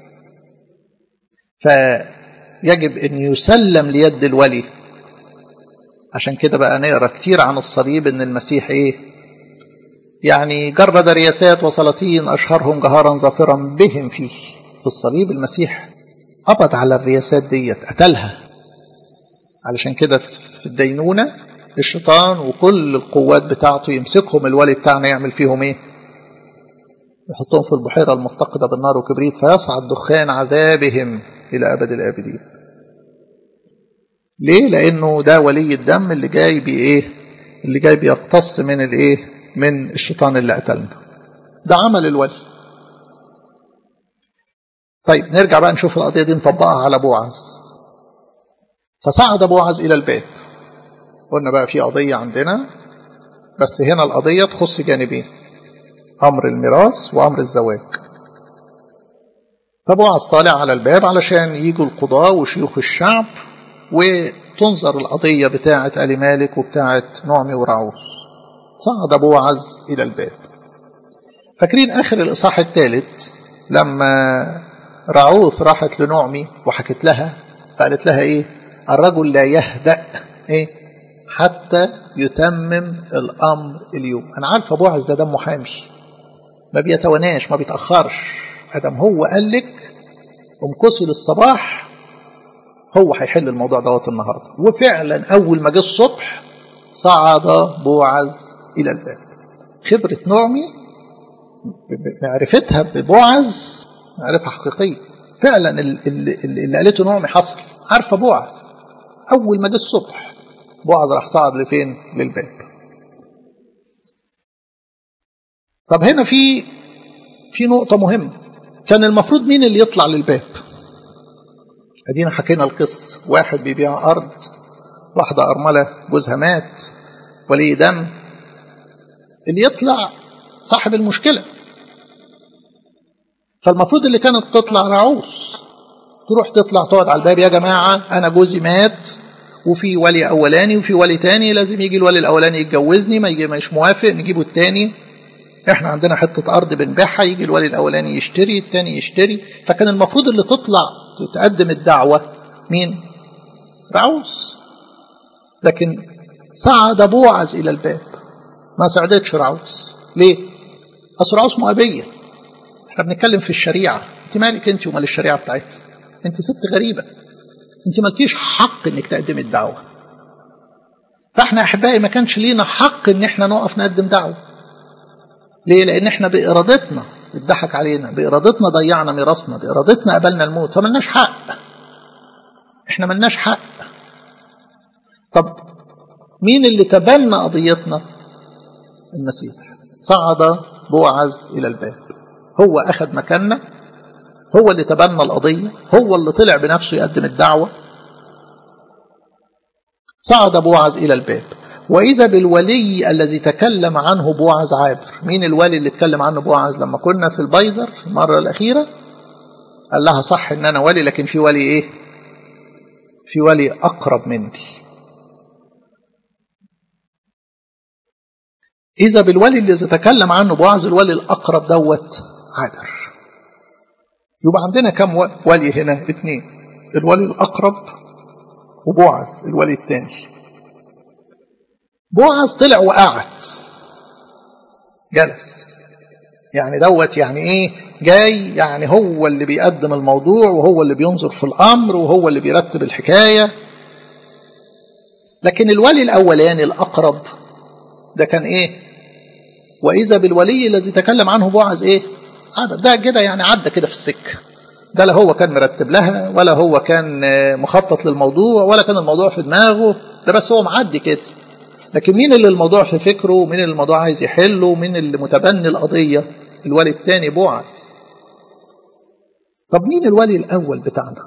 فيجب أن يسلم ليد الولي عشان كده بقى نقرا كتير عن الصليب ان المسيح ايه يعني جرد رياسات وسلاطين اشهرهم جهارا ظافرا بهم فيه في الصليب المسيح قبض على الرياسات ديت قتلها علشان كده في الدينونه الشيطان وكل القوات بتاعته يمسكهم الولي بتاعنا يعمل فيهم ايه يحطهم في البحيرة المتقدة بالنار وكبريت فيصعد دخان عذابهم إلى أبد الآبدين ليه لأنه ده ولي الدم اللي جاي بإيه اللي جاي بيقتص من الإيه من الشيطان اللي قتلنا ده عمل الولي طيب نرجع بقى نشوف القضية دي نطبقها على بوعز فصعد بوعز إلى الباب قلنا بقى في قضية عندنا بس هنا القضية تخص جانبين أمر الميراث وأمر الزواج فبوعز طالع على الباب علشان يجوا القضاة وشيوخ الشعب وتنظر القضية بتاعة آل مالك وبتاعة نعمي ورعوف صعد بوعز إلى الباب فاكرين آخر الإصحاح الثالث لما رعوث راحت لنعمي وحكت لها فقالت لها إيه الرجل لا يهدأ إيه حتى يتمم الأمر اليوم أنا عارفة بوعز ده دم محامي ما بيتواناش ما بيتأخرش أدم هو قال لك امكسي للصباح هو هيحل الموضوع دوت النهارده وفعلا أول ما جه الصبح صعد بوعز إلى الباب خبرة نعمي معرفتها ببوعز معرفة حقيقية فعلا اللي, اللي قالته نعمي حصل عارفة بوعز أول ما جه الصبح بوعز راح صعد لفين للباب طب هنا في في نقطة مهمة كان المفروض مين اللي يطلع للباب ادينا حكينا القصة واحد بيبيع أرض واحدة أرملة جوزها مات ولي دم اللي يطلع صاحب المشكلة فالمفروض اللي كانت تطلع رعوس تروح تطلع تقعد على الباب يا جماعة أنا جوزي مات وفي ولي اولاني وفي ولي تاني لازم يجي الولي الاولاني يتجوزني ما يجي مش موافق نجيبه التاني احنا عندنا حته ارض بنبيعها يجي الولي الاولاني يشتري التاني يشتري فكان المفروض اللي تطلع تقدم الدعوه مين رعوز لكن صعد بوعز الى الباب ما صعدتش رعوز ليه اصل رعوز مؤبيه احنا بنتكلم في الشريعه انت مالك انت ومال الشريعه بتاعتك انت ست غريبه انت مالكيش حق انك تقدمي الدعوه فاحنا احبائي ما كانش لينا حق ان احنا نقف نقدم دعوه ليه لان احنا بارادتنا اتضحك علينا بارادتنا ضيعنا ميراثنا بارادتنا قبلنا الموت فملناش حق احنا ملناش حق طب مين اللي تبنى قضيتنا المسيح صعد بوعز الى الباب هو اخذ مكاننا هو اللي تبنى القضيه هو اللي طلع بنفسه يقدم الدعوه صعد بوعز الى الباب واذا بالولي الذي تكلم عنه بوعز عابر مين الولي اللي اتكلم عنه بوعز لما كنا في البيدر المره الاخيره قال لها صح ان انا ولي لكن في ولي ايه في ولي اقرب مني إذا بالولي اللي تكلم عنه بوعز الولي الأقرب دوت عابر يبقى عندنا كم ولي هنا اثنين الولي الأقرب وبوعز الولي الثاني بوعز طلع وقعد جلس يعني دوت يعني ايه جاي يعني هو اللي بيقدم الموضوع وهو اللي بينظر في الامر وهو اللي بيرتب الحكايه لكن الولي الاولاني الاقرب ده كان ايه واذا بالولي الذي تكلم عنه بوعز ايه عدد ده كده يعني عدى كده في السكه ده لا هو كان مرتب لها ولا هو كان مخطط للموضوع ولا كان الموضوع في دماغه ده بس هو معدي كده لكن مين اللي الموضوع في فكره مين اللي الموضوع عايز يحله مين اللي متبني القضية الولي الثاني بوعز طب مين الولي الأول بتاعنا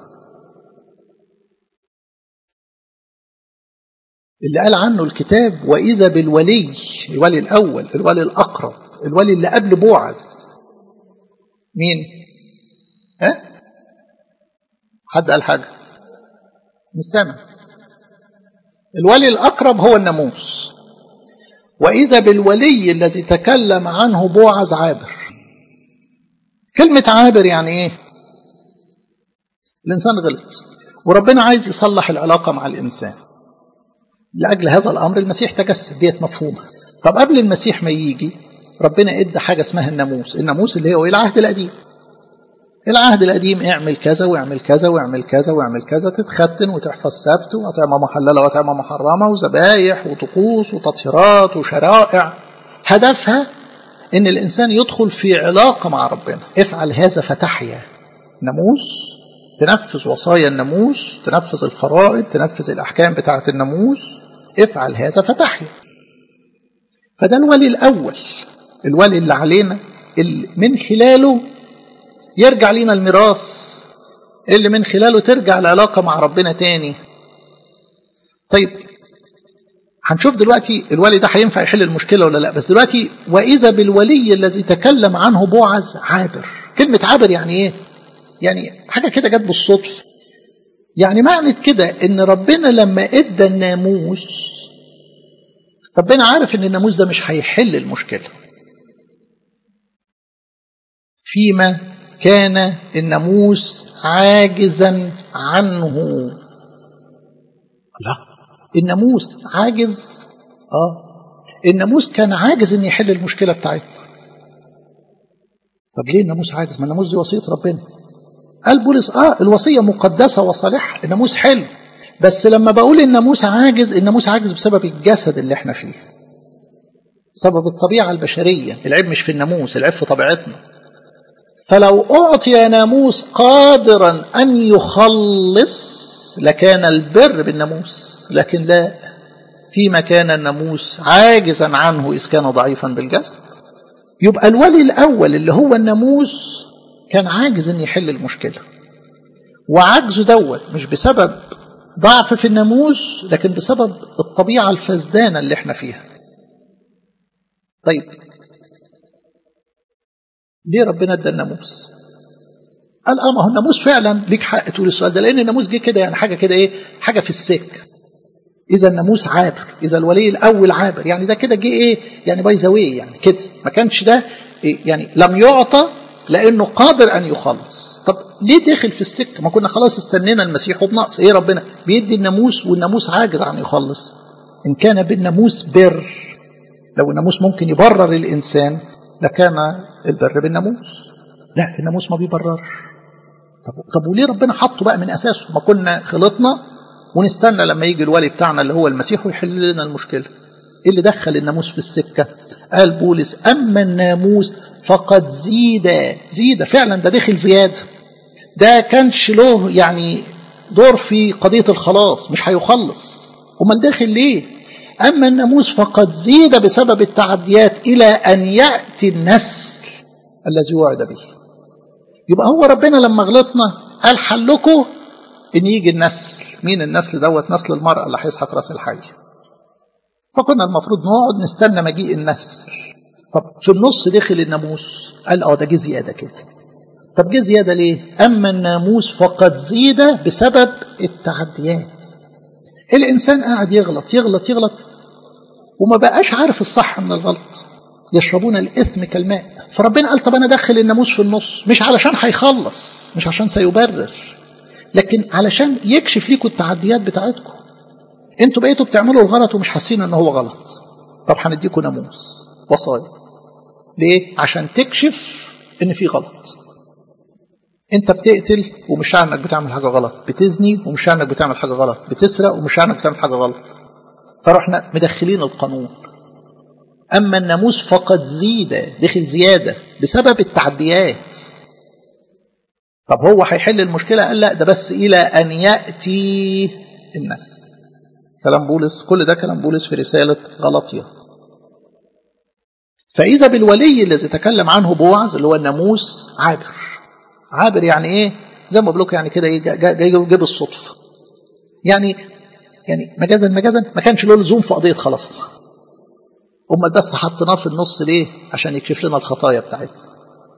اللي قال عنه الكتاب وإذا بالولي الولي الأول الولي الأقرب الولي اللي قبل بوعز مين ها حد قال حاجة مش سامع الولي الأقرب هو الناموس وإذا بالولي الذي تكلم عنه بوعز عابر كلمة عابر يعني إيه الإنسان غلط وربنا عايز يصلح العلاقة مع الإنسان لأجل هذا الأمر المسيح تجسد ديت مفهومة طب قبل المسيح ما يجي ربنا ادى حاجة اسمها الناموس الناموس اللي هو العهد القديم العهد القديم اعمل كذا واعمل كذا واعمل كذا واعمل كذا تتختن وتحفظ سبت وأطعمة محللة وأطعمة محرمة وذبايح وطقوس وتطهيرات وشرائع هدفها إن الإنسان يدخل في علاقة مع ربنا افعل هذا فتحيا ناموس تنفذ وصايا الناموس تنفذ الفرائض تنفذ الأحكام بتاعة الناموس افعل هذا فتحيا فده الولي الأول الولي اللي علينا اللي من خلاله يرجع لينا الميراث اللي من خلاله ترجع العلاقة مع ربنا تاني طيب هنشوف دلوقتي الولي ده هينفع يحل المشكلة ولا لا بس دلوقتي وإذا بالولي الذي تكلم عنه بوعز عابر كلمة عابر يعني إيه يعني حاجة كده جت بالصدفة يعني معنى كده إن ربنا لما إدى الناموس ربنا عارف إن الناموس ده مش هيحل المشكلة فيما كان الناموس عاجزا عنه لا الناموس عاجز اه الناموس كان عاجز ان يحل المشكله بتاعتنا طب ليه الناموس عاجز ما الناموس دي وصيه ربنا قال بولس اه الوصيه مقدسه وصالحه الناموس حلو بس لما بقول الناموس عاجز الناموس عاجز بسبب الجسد اللي احنا فيه بسبب الطبيعه البشريه العيب مش في الناموس العيب في طبيعتنا فلو أعطي ناموس قادرا أن يخلص لكان البر بالناموس لكن لا فيما كان الناموس عاجزا عنه إذ كان ضعيفا بالجسد يبقى الولي الأول اللي هو الناموس كان عاجز أن يحل المشكلة وعجزه دوت مش بسبب ضعف في الناموس لكن بسبب الطبيعة الفسدانة اللي احنا فيها طيب ليه ربنا ادى الناموس قال اه ما هو الناموس فعلا ليك حق تقول السؤال ده لان الناموس جه كده يعني حاجه كده ايه حاجه في السكه اذا الناموس عابر اذا الولي الاول عابر يعني ده كده جه ايه يعني باي ذا يعني كده ما كانش ده إيه يعني لم يعطى لانه قادر ان يخلص طب ليه دخل في السكه ما كنا خلاص استنينا المسيح وبنقص ايه ربنا بيدي الناموس والناموس عاجز عن يخلص ان كان بالناموس بر لو الناموس ممكن يبرر الانسان لكان البر بالناموس لا الناموس ما بيبررش طب, طب وليه ربنا حطه بقى من اساسه ما كنا خلطنا ونستنى لما يجي الولي بتاعنا اللي هو المسيح ويحل لنا المشكله ايه اللي دخل الناموس في السكه قال بولس اما الناموس فقد زيد زيد فعلا ده دخل زياده ده كانش له يعني دور في قضيه الخلاص مش هيخلص امال داخل ليه اما الناموس فقد زيد بسبب التعديات الى ان ياتي النسل الذي وعد به يبقى هو ربنا لما غلطنا قال حلكم ان يجي النسل مين النسل دوت نسل المرأة اللي هيسحق راس الحي فكنا المفروض نقعد نستنى مجيء النسل طب في النص دخل الناموس قال اه ده جه زيادة كده طب جه زيادة ليه أما الناموس فقد زيد بسبب التعديات الإنسان قاعد يغلط يغلط يغلط وما بقاش عارف الصح من الغلط يشربون الإثم كالماء فربنا قال طب أنا أدخل الناموس في النص مش علشان هيخلص مش عشان سيبرر لكن علشان يكشف ليكم التعديات بتاعتكم انتوا بقيتوا بتعملوا الغلط ومش حاسين ان هو غلط طب هنديكم ناموس وصايا ليه عشان تكشف ان في غلط انت بتقتل ومش عارف انك بتعمل حاجه غلط بتزني ومش عارف انك بتعمل حاجه غلط بتسرق ومش عارف انك بتعمل حاجه غلط فرحنا مدخلين القانون اما الناموس فقد زيد دخل زياده بسبب التعديات طب هو هيحل المشكله قال لا ده بس الى ان ياتي الناس كلام بولس كل ده كلام بولس في رساله غلطيه فاذا بالولي الذي تكلم عنه بوعز اللي هو الناموس عابر عابر يعني ايه زي ما بقول لكم يعني كده جاي جاب الصدفه يعني يعني مجازا مجازا ما كانش له لزوم في قضيه خلاصنا امال بس حطيناه في النص ليه عشان يكشف لنا الخطايا بتاعتنا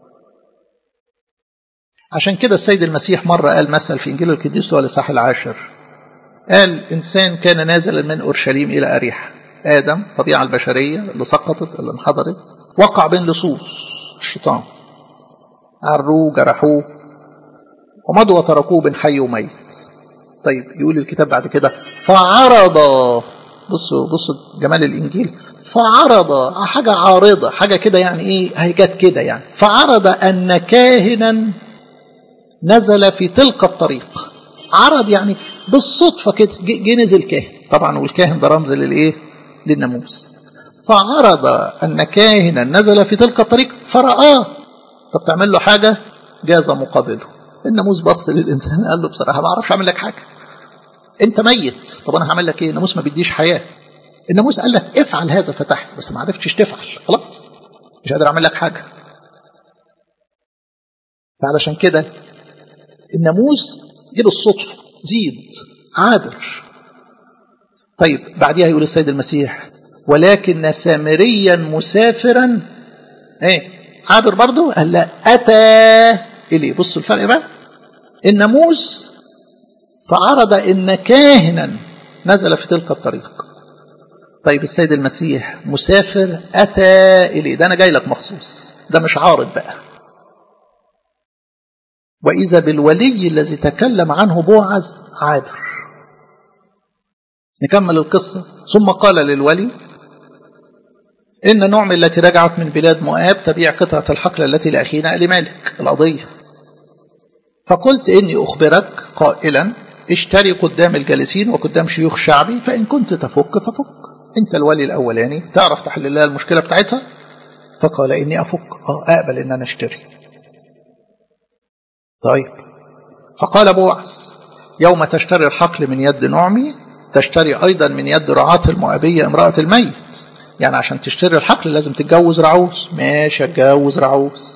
عشان كده السيد المسيح مرة قال مثل في إنجيل القديس والإصحاح العاشر قال إنسان كان نازلا من أورشليم إلى أريحة آدم الطبيعة البشرية اللي سقطت اللي انحدرت وقع بين لصوص الشيطان عروه جرحوه ومضوا وتركوه بين حي وميت طيب يقول الكتاب بعد كده فعرض بصوا بصوا جمال الإنجيل فعرض حاجة عارضة حاجة كده يعني إيه هي جت كده يعني فعرض أن كاهنا نزل في تلك الطريق عرض يعني بالصدفة كده جه نزل كاهن طبعا والكاهن ده رمز للإيه للناموس فعرض أن كاهنا نزل في تلك الطريق فرآه طب تعمل له حاجة جاز مقابله الناموس بص للإنسان قال له بصراحة ما أعرفش أعمل لك حاجة أنت ميت طب أنا هعمل لك إيه الناموس ما بيديش حياة الناموس قال لك افعل هذا فتحت بس ما عرفتش تفعل خلاص مش قادر أعمل لك حاجة فعلشان كده الناموس جه بالصدفة زيد عابر طيب بعديها يقول السيد المسيح ولكن سامريا مسافرا ايه عابر برضه قال لا اتى اليه بصوا الفرق بقى الناموس فعرض ان كاهنا نزل في تلك الطريق طيب السيد المسيح مسافر اتى اليه ده انا جاي لك مخصوص ده مش عارض بقى وإذا بالولي الذي تكلم عنه بوعز عابر نكمل القصة ثم قال للولي إن نعم التي رجعت من بلاد مؤاب تبيع قطعة الحقل التي لأخينا لمالك القضية فقلت إني أخبرك قائلا اشتري قدام الجالسين وقدام شيوخ شعبي فإن كنت تفك ففك أنت الولي الأولاني تعرف تحل لها المشكلة بتاعتها فقال إني أفك آه أقبل إن أنا أشتري طيب فقال بوعز يوم تشتري الحقل من يد نعمي تشتري أيضا من يد رعاة المؤبية امرأة الميت يعني عشان تشتري الحقل لازم تتجوز رعوز ماشي اتجوز رعوز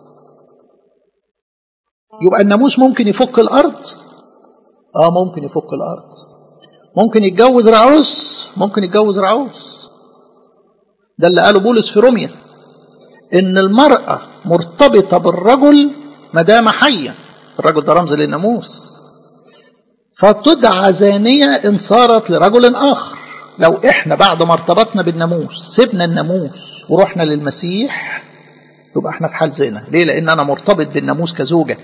يبقى الناموس ممكن يفك الأرض اه ممكن يفك الأرض ممكن يتجوز رعوز ممكن يتجوز رعوز ده اللي قاله بولس في روميا ان المرأة مرتبطة بالرجل ما دام حيا الرجل ده رمز للناموس فتدعى زانية إن صارت لرجل آخر لو إحنا بعد ما ارتبطنا بالناموس سيبنا الناموس ورحنا للمسيح يبقى إحنا في حال زنا ليه لأن أنا مرتبط بالناموس كزوجة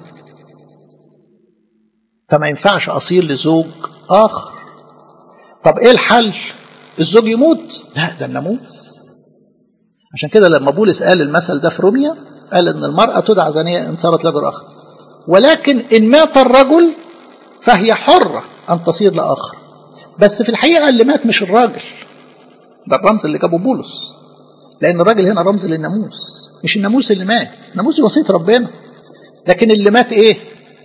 فما ينفعش أصير لزوج آخر طب إيه الحل الزوج يموت لا ده الناموس عشان كده لما بولس قال المثل ده في روميا قال ان المرأة تدعى زانية ان صارت لرجل اخر ولكن ان مات الرجل فهي حرة ان تصير لاخر بس في الحقيقة اللي مات مش الراجل ده الرمز اللي جابه بولس لان الراجل هنا رمز للناموس مش الناموس اللي مات الناموس دي وصية ربنا لكن اللي مات ايه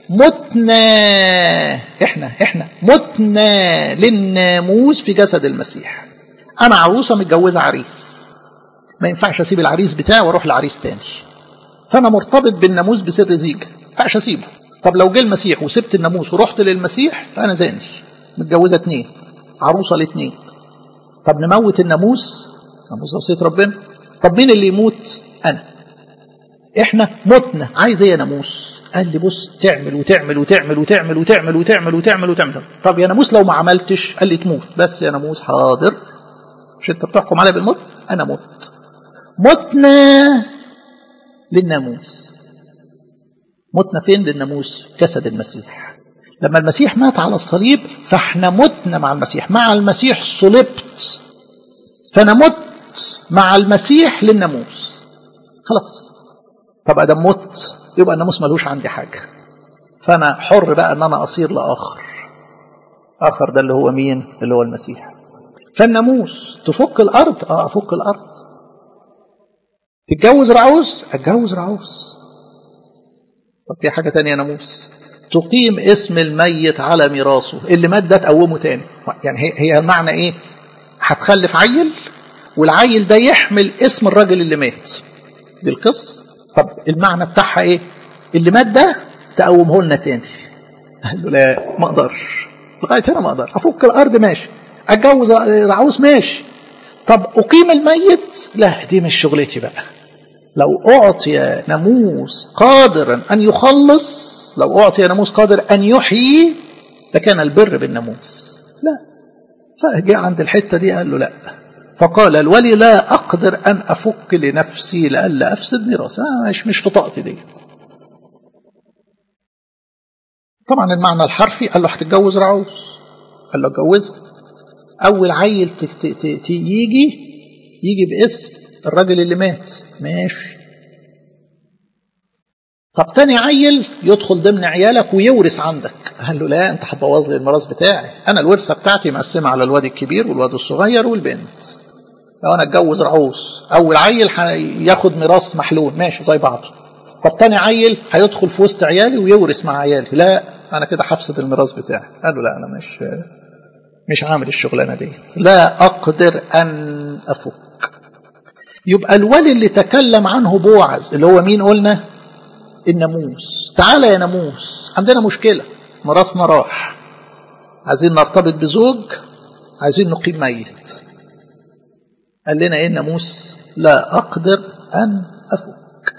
متنا احنا احنا متنا للناموس في جسد المسيح انا عروسه متجوزه عريس ما ينفعش اسيب العريس بتاعي واروح لعريس تاني فانا مرتبط بالناموس بسر زيجه ما ينفعش اسيبه طب لو جه المسيح وسبت الناموس ورحت للمسيح فانا زاني متجوزه اتنين عروسه لاتنين طب نموت الناموس ناموس وصيه ربنا طب مين اللي يموت انا احنا متنا عايز ايه يا ناموس قال لي بص تعمل وتعمل وتعمل وتعمل وتعمل وتعمل وتعمل وتعمل طب يا ناموس لو ما عملتش قال لي تموت بس يا ناموس حاضر مش انت بتحكم عليا بالموت انا مت متنا للناموس متنا فين للناموس جسد المسيح لما المسيح مات على الصليب فاحنا متنا مع المسيح مع المسيح صلبت فانا مت مع المسيح للناموس خلاص طب ادم مت يبقى الناموس ملوش عندي حاجه فانا حر بقى ان انا اصير لاخر اخر ده اللي هو مين اللي هو المسيح فالناموس تفك الارض اه افك الارض تتجوز رعوز اتجوز رعوز طب في حاجه تانية ناموس تقيم اسم الميت على ميراثه اللي مات ده تقومه تاني يعني هي هي المعنى ايه هتخلف عيل والعيل ده يحمل اسم الراجل اللي مات دي القصه طب المعنى بتاعها ايه اللي مات ده تقومه لنا تاني قال له لا ما اقدرش لغايه هنا ما اقدر افك الارض ماشي اتجوز رعوز ماشي طب اقيم الميت لا دي مش شغلتي بقى لو اعطي ناموس قادرا ان يخلص لو اعطي ناموس قادر ان يحيي لكان البر بالناموس لا فجاء عند الحته دي قال له لا فقال الولي لا اقدر ان افك لنفسي لئلا افسد ميراثي آه مش مش في طاقتي ديت طبعا المعنى الحرفي قال له هتتجوز رعوز قال له اتجوزها اول عيل يجي يجي باسم الراجل اللي مات ماشي طب تاني عيل يدخل ضمن عيالك ويورث عندك قال له لا انت هتبوظ لي الميراث بتاعي انا الورثه بتاعتي مقسمه على الواد الكبير والواد الصغير والبنت لو انا اتجوز رعوس اول عيل ياخد ميراث محلول ماشي زي بعضه طب تاني عيل هيدخل في وسط عيالي ويورث مع عيالي لا انا كده هفسد الميراث بتاعي قال له لا انا مش مش عامل الشغلانه دي لا اقدر ان افك يبقى الولي اللي تكلم عنه بوعز اللي هو مين قلنا الناموس تعالى يا ناموس عندنا مشكله ميراثنا راح عايزين نرتبط بزوج عايزين نقيم ميت قال لنا ايه الناموس لا اقدر ان افك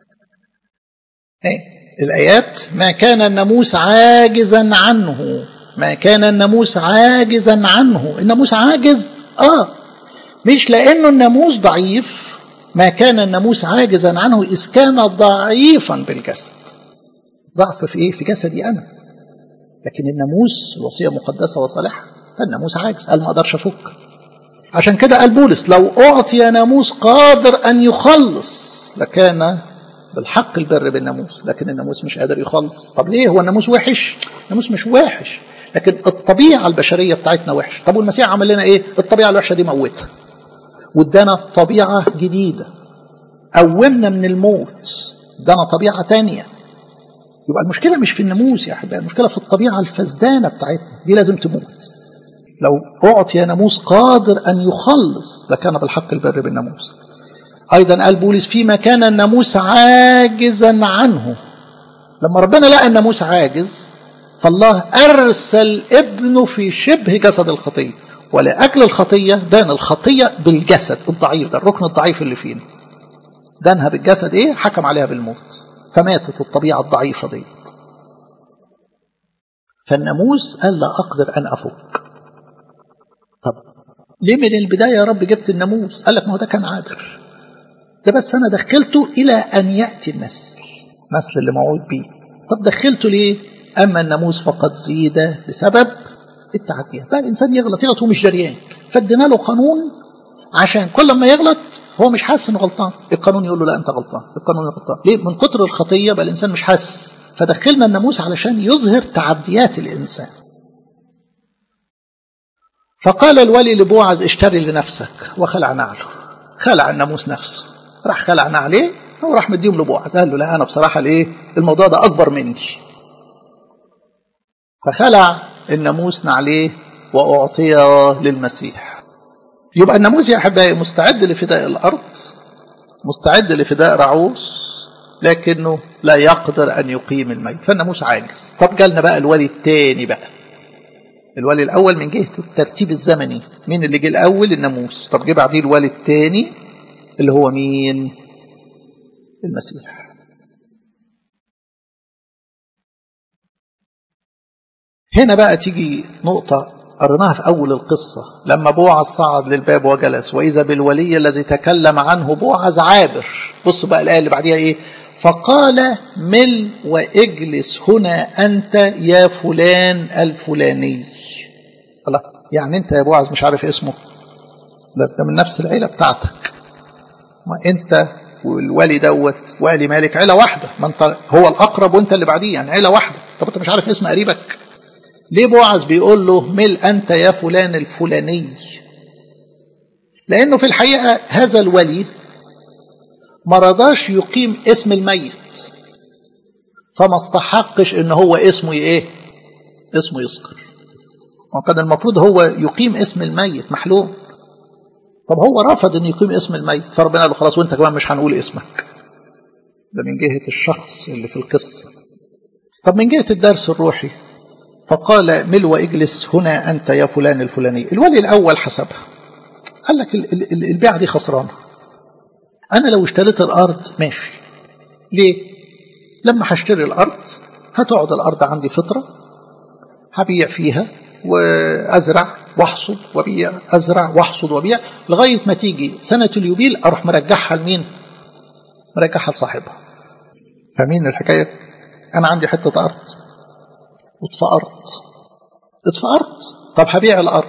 ايه الايات ما كان الناموس عاجزا عنه ما كان الناموس عاجزا عنه الناموس عاجز اه مش لانه الناموس ضعيف ما كان الناموس عاجزا عنه اذ كان ضعيفا بالجسد ضعف في ايه في جسدي انا لكن الناموس الوصيه مقدسه وصالحه فالناموس عاجز قال ما اقدرش افك عشان كده قال بولس لو اعطي ناموس قادر ان يخلص لكان بالحق البر بالناموس لكن الناموس مش قادر يخلص طب ليه هو الناموس وحش الناموس مش وحش لكن الطبيعه البشريه بتاعتنا وحشه طب والمسيح عمل لنا ايه الطبيعه الوحشه دي موتها وادانا طبيعه جديده قومنا من الموت ادانا طبيعه تانية يبقى المشكله مش في الناموس يا احبائي المشكله في الطبيعه الفسدانه بتاعتنا دي لازم تموت لو اعطي ناموس قادر ان يخلص لكان بالحق البر بالناموس ايضا قال بولس فيما كان الناموس عاجزا عنه لما ربنا لقى الناموس عاجز فالله ارسل ابنه في شبه جسد الخطيه ولاجل الخطيه دان الخطيه بالجسد الضعيف ده الركن الضعيف اللي فينا دانها بالجسد ايه حكم عليها بالموت فماتت الطبيعه الضعيفه دي فالناموس قال لا أقدر أن أفك طب ليه من البداية يا رب جبت الناموس قال لك ما هو ده كان عابر ده بس أنا دخلته إلى أن يأتي النسل النسل اللي موعود بيه طب دخلته ليه أما الناموس فقد زيد بسبب التعديات لا الإنسان يغلط يغلط هو مش جريان فادينا له قانون عشان كل ما يغلط هو مش حاسس انه غلطان القانون يقول له لا انت غلطان القانون غلطان ليه من كتر الخطيه بقى الانسان مش حاسس فدخلنا الناموس علشان يظهر تعديات الانسان فقال الولي لبوعز اشتري لنفسك وخلع نعله خلع الناموس نفسه راح خلع نعليه وراح مديهم لبوعز قال له لا انا بصراحه الايه الموضوع ده اكبر مني فخلع الناموس نعليه واعطي للمسيح يبقى الناموس يا احبائي مستعد لفداء الارض مستعد لفداء رعوس لكنه لا يقدر ان يقيم الميت فالناموس عاجز طب جالنا بقى الولي الثاني بقى الولي الاول من جهه الترتيب الزمني مين اللي جه الاول الناموس طب جه بعديه الولي الثاني اللي هو مين المسيح هنا بقى تيجي نقطة قريناها في أول القصة لما بوعز صعد للباب وجلس وإذا بالولي الذي تكلم عنه بوعز عابر بصوا بقى الآية اللي بعديها إيه فقال مل واجلس هنا أنت يا فلان الفلاني الله يعني أنت يا بوعز مش عارف اسمه ده, ده من نفس العيلة بتاعتك ما أنت والولي دوت والي مالك عيلة واحدة ما أنت هو الأقرب وأنت اللي بعديه يعني عيلة واحدة طب أنت مش عارف اسم قريبك ليه بوعز بيقول له مل أنت يا فلان الفلاني لأنه في الحقيقة هذا الولي ما رضاش يقيم اسم الميت فما استحقش ان هو اسمه ايه اسمه يذكر وكان المفروض هو يقيم اسم الميت محلوم طب هو رفض ان يقيم اسم الميت فربنا قال له خلاص وانت كمان مش هنقول اسمك ده من جهة الشخص اللي في القصة طب من جهة الدرس الروحي فقال مل واجلس هنا أنت يا فلان الفلاني الولي الأول حسبها قال لك البيعة دي خسرانة أنا لو اشتريت الأرض ماشي ليه؟ لما هشتري الأرض هتقعد الأرض عندي فترة هبيع فيها وأزرع واحصد وبيع أزرع واحصد وبيع لغاية ما تيجي سنة اليوبيل أروح مرجعها لمين؟ مرجعها لصاحبها فاهمين الحكاية؟ أنا عندي حتة أرض واتفقرت اتفقرت طب هبيع الأرض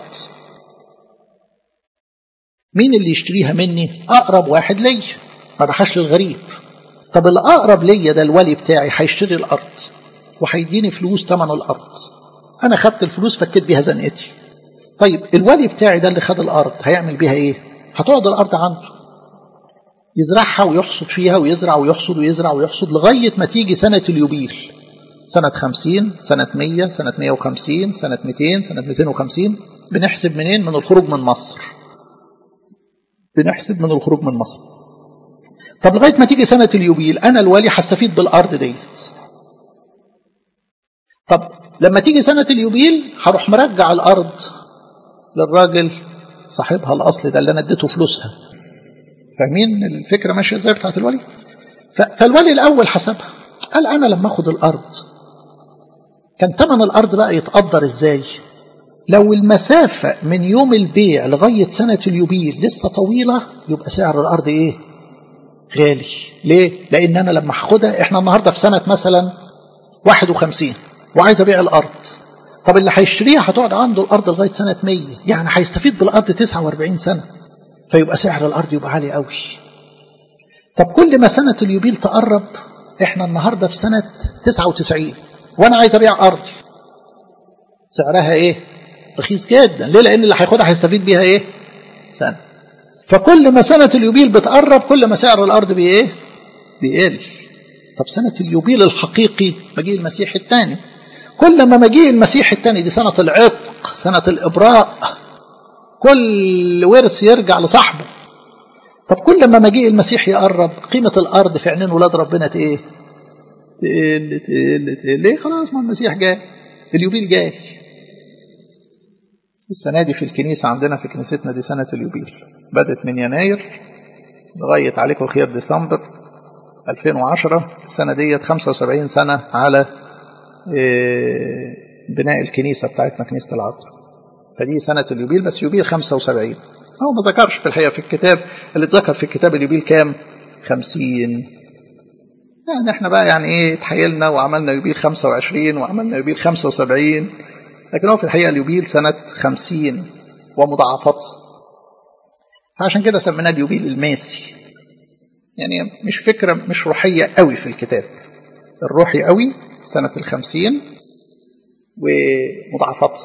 مين اللي يشتريها مني أقرب واحد لي ما بحاش للغريب طب الأقرب ليا ده الولي بتاعي هيشتري الأرض وهيديني فلوس ثمن الأرض أنا خدت الفلوس فكيت بيها زنقتي طيب الولي بتاعي ده اللي خد الأرض هيعمل بيها إيه هتقعد الأرض عنده يزرعها ويحصد فيها ويزرع ويحصد ويزرع ويحصد لغاية ما تيجي سنة اليوبيل سنة خمسين سنة مية سنة مية وخمسين سنة ميتين سنة ميتين وخمسين بنحسب منين من الخروج من مصر بنحسب من الخروج من مصر طب لغاية ما تيجي سنة اليوبيل أنا الولي هستفيد بالأرض ديت طب لما تيجي سنة اليوبيل هروح مرجع الأرض للراجل صاحبها الأصلي ده اللي أنا اديته فلوسها فاهمين الفكرة ماشية ازاي بتاعت الولي فالولي الأول حسبها قال أنا لما أخد الأرض كان ثمن الأرض بقى يتقدر إزاي لو المسافة من يوم البيع لغاية سنة اليوبيل لسه طويلة يبقى سعر الأرض إيه غالي ليه لأن أنا لما هاخدها إحنا النهاردة في سنة مثلا 51 وعايز أبيع الأرض طب اللي هيشتريها هتقعد عنده الأرض لغاية سنة 100 يعني هيستفيد بالأرض 49 سنة فيبقى سعر الأرض يبقى عالي قوي طب كل ما سنة اليوبيل تقرب احنا النهاردة في سنة 99 وانا عايز ابيع ارضي سعرها ايه رخيص جدا ليه لان اللي هياخدها هيستفيد بيها ايه سنة فكل ما سنة اليوبيل بتقرب كل ما سعر الارض بايه بيقل طب سنة اليوبيل الحقيقي مجيء المسيح الثاني كل ما مجيء المسيح الثاني دي سنة العتق سنة الإبراء كل ورث يرجع لصاحبه طب كل ما مجيء المسيح يقرب قيمة الأرض في عينين ولاد ربنا إيه؟ تقل تقل تقل ليه خلاص ما المسيح جاي اليوبيل جاي السنة دي في الكنيسة عندنا في كنيستنا دي سنة اليوبيل بدت من يناير لغاية عليكم خير ديسمبر 2010 السنة ديت 75 سنة على بناء الكنيسة بتاعتنا كنيسة العذراء فدي سنة اليوبيل بس يوبيل 75 هو ما ذكرش في الحقيقة في الكتاب اللي اتذكر في الكتاب اليوبيل كام 50 يعني احنا بقى يعني ايه تحيلنا وعملنا يوبيل 25 وعملنا يوبيل 75 لكن هو في الحقيقة اليوبيل سنة 50 ومضاعفات فعشان كده سميناه اليوبيل الماسي يعني مش فكرة مش روحية قوي في الكتاب الروحي قوي سنة الخمسين ومضاعفات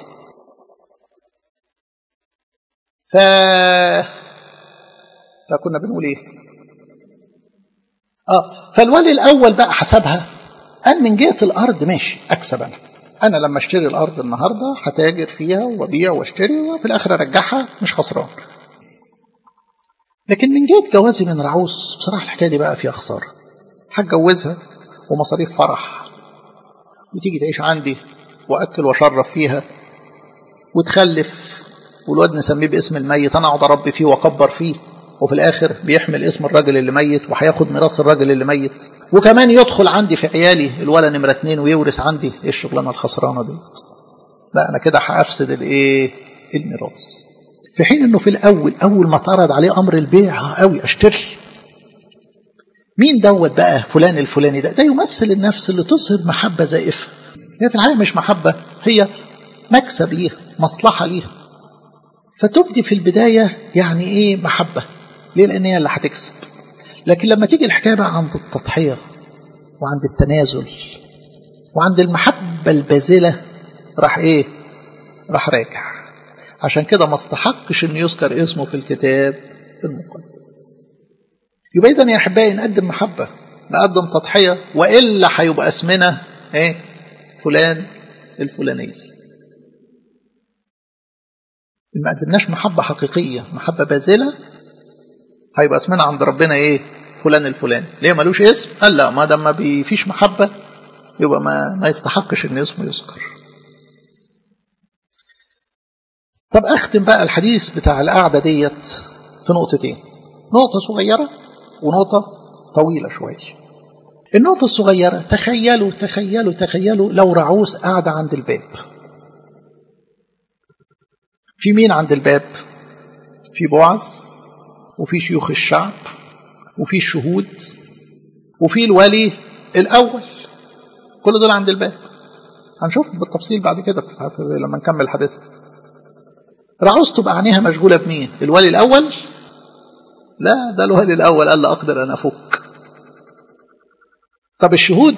ف فكنا بنقول ايه اه فالولي الاول بقى حسبها قال من جهه الارض ماشي اكسب انا انا لما اشتري الارض النهارده هتاجر فيها وابيع واشتري وفي الاخر ارجعها مش خسران لكن من جهه جوازي من رعوس بصراحه الحكايه دي بقى فيها خساره هتجوزها ومصاريف فرح وتيجي تعيش عندي واكل واشرف فيها وتخلف والواد نسميه باسم الميت انا اقعد اربي فيه واكبر فيه وفي الاخر بيحمل اسم الراجل اللي ميت وهياخد ميراث الراجل اللي ميت وكمان يدخل عندي في عيالي الولا نمره اتنين ويورث عندي ايه الشغلانه الخسرانه دي لا انا كده هافسد الايه الميراث في حين انه في الاول اول ما اتعرض عليه امر البيع قوي اشتري مين دوت بقى فلان الفلاني ده ده يمثل النفس اللي تظهر محبه زائفه هي في الحقيقه مش محبه هي مكسب ليها مصلحه ليها فتبدي في البدايه يعني ايه محبه ليه لان هي اللي هتكسب لكن لما تيجي الحكايه بقى عند التضحيه وعند التنازل وعند المحبه الباذله راح ايه راح راجع عشان كده ما استحقش ان يذكر اسمه في الكتاب المقدس يبقى اذا يا احبائي نقدم محبه نقدم تضحيه والا هيبقى اسمنا ايه فلان الفلاني ما قدمناش محبه حقيقيه محبه باذله هيبقى اسمنا عند ربنا ايه فلان الفلاني ليه ملوش اسم قال لا ما دام ما فيش محبه يبقى ما ما يستحقش ان اسمه يذكر طب اختم بقى الحديث بتاع القعده ديت في نقطتين نقطه صغيره ونقطه طويله شويه النقطه الصغيره تخيلوا تخيلوا تخيلوا لو رعوس قاعده عند الباب في مين عند الباب في بوعز وفي شيوخ الشعب وفي الشهود وفي الولي الأول كل دول عند الباب هنشوف بالتفصيل بعد كده لما نكمل حديثنا رعوز تبقى عينيها مشغولة بمين الولي الأول لا ده الولي الأول قال لا أقدر أن أفك طب الشهود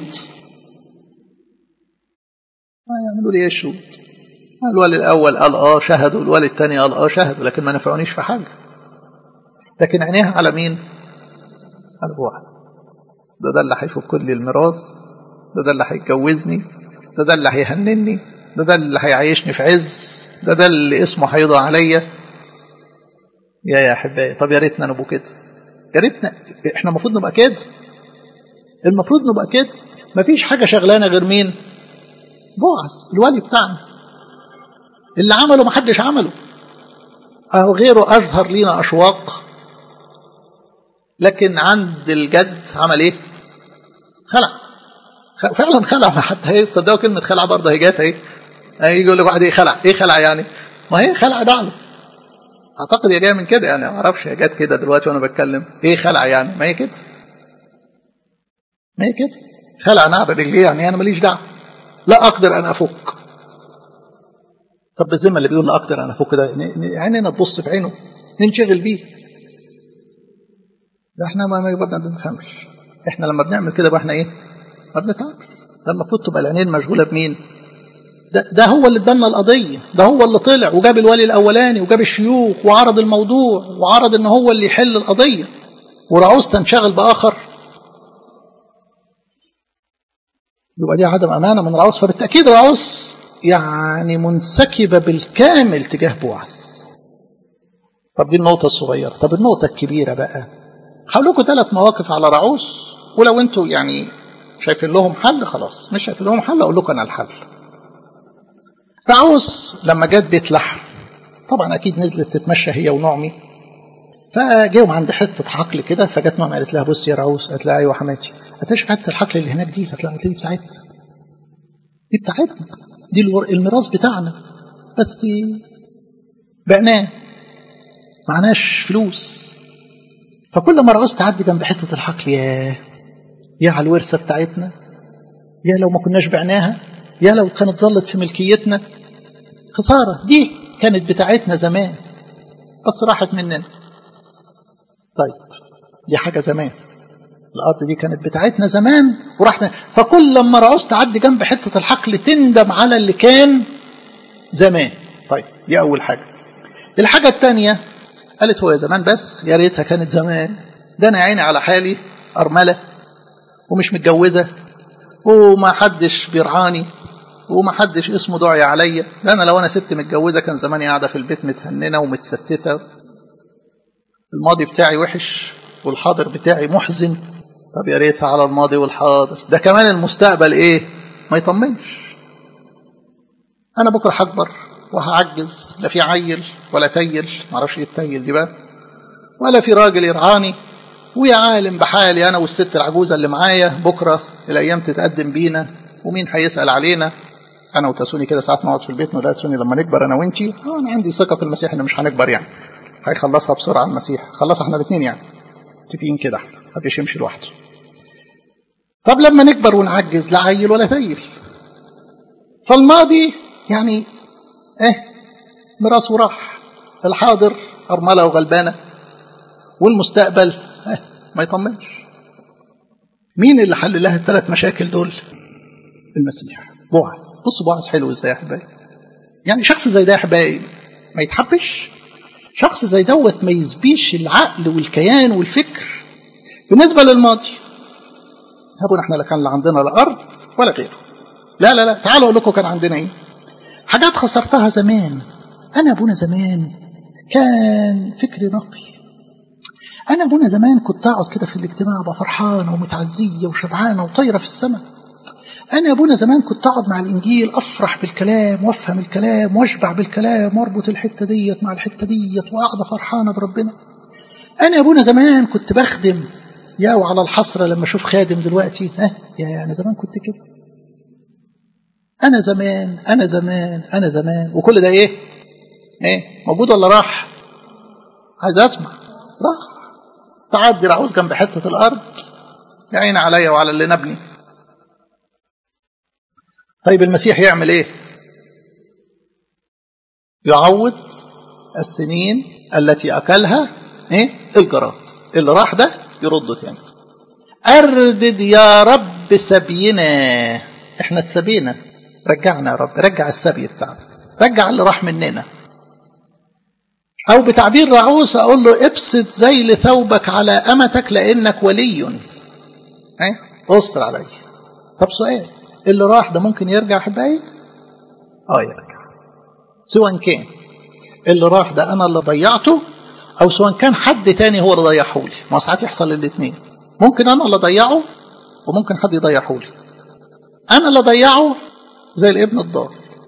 ما يعملوا لي ايه الشهود الولي الأول قال آه شهدوا الولي الثاني قال آه شهدوا لكن ما نفعونيش في حاجة لكن عينيها على مين؟ على بوعز ده ده اللي هيفك لي الميراث ده ده اللي هيتجوزني ده ده اللي هيهنني ده ده اللي هيعيشني في عز ده ده اللي اسمه هيضع عليا يا يا احبائي طب يا ريتنا نبقى كده يا ريتنا احنا المفروض نبقى كده المفروض نبقى كده مفيش حاجه شغلانه غير مين بوعز الولي بتاعنا اللي عمله محدش عمله أو غيره أظهر لينا أشواق لكن عند الجد عمل إيه؟ خلع فعلا خلع ما حتى هي تصدقوا كلمة خلع برضه هي جات أهي يجي يقول لك واحد إيه خلع؟ إيه خلع يعني؟ ما هي خلع بعله أعتقد هي جاية من كده يعني ما أعرفش هي جت كده دلوقتي وأنا بتكلم إيه خلع يعني؟ ما هي كده ما هي كده خلع نعر رجليه يعني أنا ماليش دعوة لا أقدر أن أفك طب بالذمه اللي بيقول لا اقدر انا فوق ده عيننا تبص في عينه ننشغل بيه ده احنا ما ما بنفهمش احنا لما بنعمل كده بقى احنا ايه ما بنفهمش ده المفروض تبقى العينين مشغوله بمين ده, ده هو اللي اتبنى القضيه ده هو اللي طلع وجاب الولي الاولاني وجاب الشيوخ وعرض الموضوع وعرض ان هو اللي يحل القضيه ورعوز تنشغل باخر يبقى دي عدم امانه من رعوز فبالتاكيد رعوز يعني منسكبة بالكامل تجاه بوعز طب دي النقطة الصغيرة طب النقطة الكبيرة بقى هقول لكم ثلاث مواقف على رعوس ولو انتوا يعني شايفين لهم حل خلاص مش شايفين لهم حل اقول لكم انا الحل رعوس لما جت بيت لحم طبعا اكيد نزلت تتمشى هي ونعمي فجاهم عند حته حقل كده فجت نعمي قالت لها بصي يا رعوس قالت لها ايوه حماتي قالت لها حته الحقل اللي هناك دي قالت لها دي بتاعتنا دي بتاعتنا دي الميراث بتاعنا بس بعناه معناش فلوس فكل ما رعوز تعدي جنب حتة الحقل يا يا على الورثة بتاعتنا يا لو ما كناش بعناها يا لو كانت ظلت في ملكيتنا خسارة دي كانت بتاعتنا زمان بس راحت مننا طيب دي حاجة زمان الأرض دي كانت بتاعتنا زمان وراح فكل لما رعوز تعدي جنب حتة الحقل تندم على اللي كان زمان طيب دي أول حاجة الحاجة الثانية قالت هو يا زمان بس يا ريتها كانت زمان ده أنا عيني على حالي أرملة ومش متجوزة وما حدش بيرعاني وما حدش اسمه دعي عليا ده أنا لو أنا ست متجوزة كان زماني قاعدة في البيت متهننة ومتستتة الماضي بتاعي وحش والحاضر بتاعي محزن طب يا ريتها على الماضي والحاضر ده كمان المستقبل ايه ما يطمنش انا بكره هكبر وهعجز لا في عيل ولا تيل معرفش ايه التيل دي بقى ولا في راجل يرعاني ويا عالم بحالي انا والست العجوزه اللي معايا بكره الايام تتقدم بينا ومين هيسال علينا انا وتسوني كده ساعات نقعد في البيت نقول تسوني لما نكبر انا وانتي اه انا عندي ثقه في المسيح ان مش هنكبر يعني هيخلصها بسرعه المسيح خلصها احنا الاثنين يعني متفقين كده احنا محدش يمشي لوحده طب لما نكبر ونعجز لا عيل ولا تيل فالماضي يعني ايه ميراث وراح الحاضر أرملة وغلبانة والمستقبل ايه ما يطمنش مين اللي حل لها الثلاث مشاكل دول المسيح بوعز بصوا بوعز حلو ازاي يا احبائي يعني شخص زي ده يا احبائي ما يتحبش شخص زي دوت ما يسبيش العقل والكيان والفكر بالنسبة للماضي هبون احنا لا كان لا عندنا لا أرض ولا غيره لا لا لا تعالوا أقول لكم كان عندنا إيه حاجات خسرتها زمان أنا أبونا زمان كان فكري نقي أنا أبونا زمان كنت أقعد كده في الاجتماع أبقى فرحانة ومتعزية وشبعانة وطايرة في السماء أنا أبونا زمان كنت أقعد مع الإنجيل أفرح بالكلام وأفهم الكلام وأشبع بالكلام وأربط الحتة ديت مع الحتة ديت وأقعد فرحانة بربنا أنا أبونا زمان كنت بخدم يا وعلى الحسرة لما أشوف خادم دلوقتي ها يا أنا زمان كنت كده أنا زمان أنا زمان أنا زمان وكل ده إيه؟ إيه؟ موجود ولا راح؟ عايز أسمع راح تعدي العوز جنب حتة الأرض يا عيني عليا وعلى اللي نبني طيب المسيح يعمل ايه يعوض السنين التي اكلها ايه الجراد اللي راح ده يرده تاني اردد يا رب سبينا احنا اتسبينا رجعنا يا رب رجع السبي بتاعنا رجع اللي راح مننا او بتعبير رعوس اقول له ابسط زيل ثوبك على امتك لانك ولي ايه اسر علي طب سؤال اللي راح ده ممكن يرجع احبائي اه يرجع سواء كان اللي راح ده انا اللي ضيعته او سواء كان حد تاني هو اللي ضيعه لي ما ساعات يحصل الاثنين ممكن انا اللي ضيعه وممكن حد يضيعه لي انا اللي ضيعه زي الابن الضال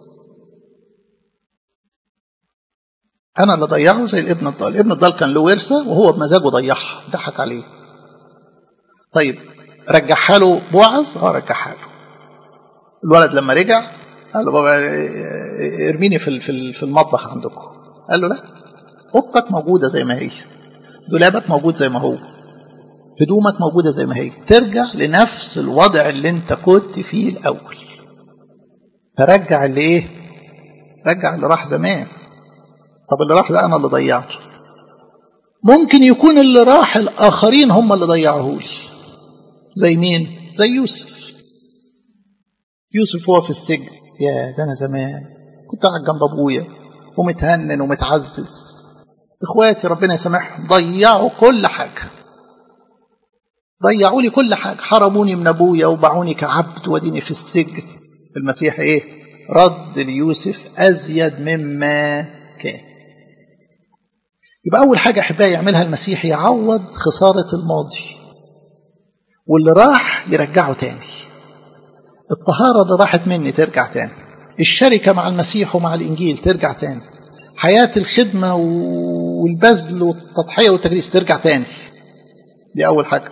انا اللي ضيعه زي الابن الضال الابن الضال كان له ورثه وهو بمزاجه ضيعها ضحك عليه طيب رجعها له بوعز اه رجعها له الولد لما رجع قال له بابا ارميني في في المطبخ عندكم قال له لا اوضتك موجوده زي ما هي دولابك موجود زي ما هو هدومك موجوده زي ما هي ترجع لنفس الوضع اللي انت كنت فيه الاول فرجع اللي ايه رجع اللي راح زمان طب اللي راح ده انا اللي ضيعته ممكن يكون اللي راح الاخرين هم اللي ضيعوه لي زي مين زي يوسف يوسف هو في السجن يا ده انا زمان كنت قاعد جنب ابويا ومتهنن ومتعزز اخواتي ربنا يسامحهم ضيعوا كل حاجه ضيعوا لي كل حاجه حرموني من ابويا وباعوني كعبد وديني في السجن المسيح ايه رد ليوسف ازيد مما كان يبقى اول حاجه احبائي يعملها المسيح يعوض خساره الماضي واللي راح يرجعه تاني الطهارة اللي راحت مني ترجع تاني الشركة مع المسيح ومع الإنجيل ترجع تاني حياة الخدمة والبذل والتضحية والتكريس ترجع تاني دي أول حاجة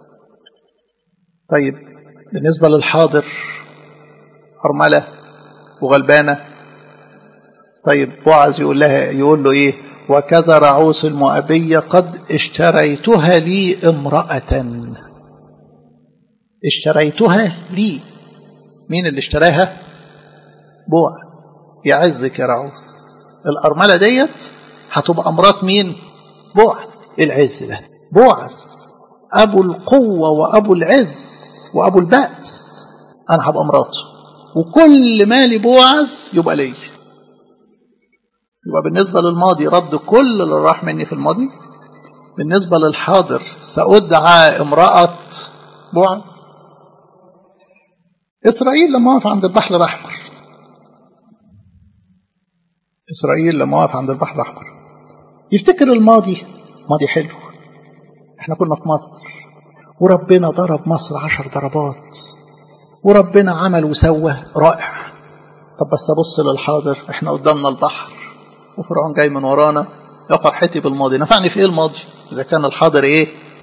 طيب بالنسبة للحاضر أرملة وغلبانة طيب بوعز يقول لها يقول له ايه وكذا رعوس المؤبية قد اشتريتها لي امرأة اشتريتها لي مين اللي اشتراها بوعز يعزك يا رعوس الأرملة ديت هتبقى مرات مين بوعز العز ده بوعز أبو القوة وأبو العز وأبو البأس أنا هبقى مراته وكل مالي بوعز يبقى لي يبقى بالنسبة للماضي رد كل اللي راح مني في الماضي بالنسبة للحاضر سأدعى امرأة بوعز إسرائيل لما وقف عند البحر الأحمر إسرائيل لما وقف عند البحر الأحمر يفتكر الماضي ماضي حلو احنا كنا في مصر وربنا ضرب مصر عشر ضربات وربنا عمل وسوى رائع طب بس ابص للحاضر احنا قدامنا البحر وفرعون جاي من ورانا يا فرحتي بالماضي نفعني في ايه الماضي اذا كان الحاضر ايه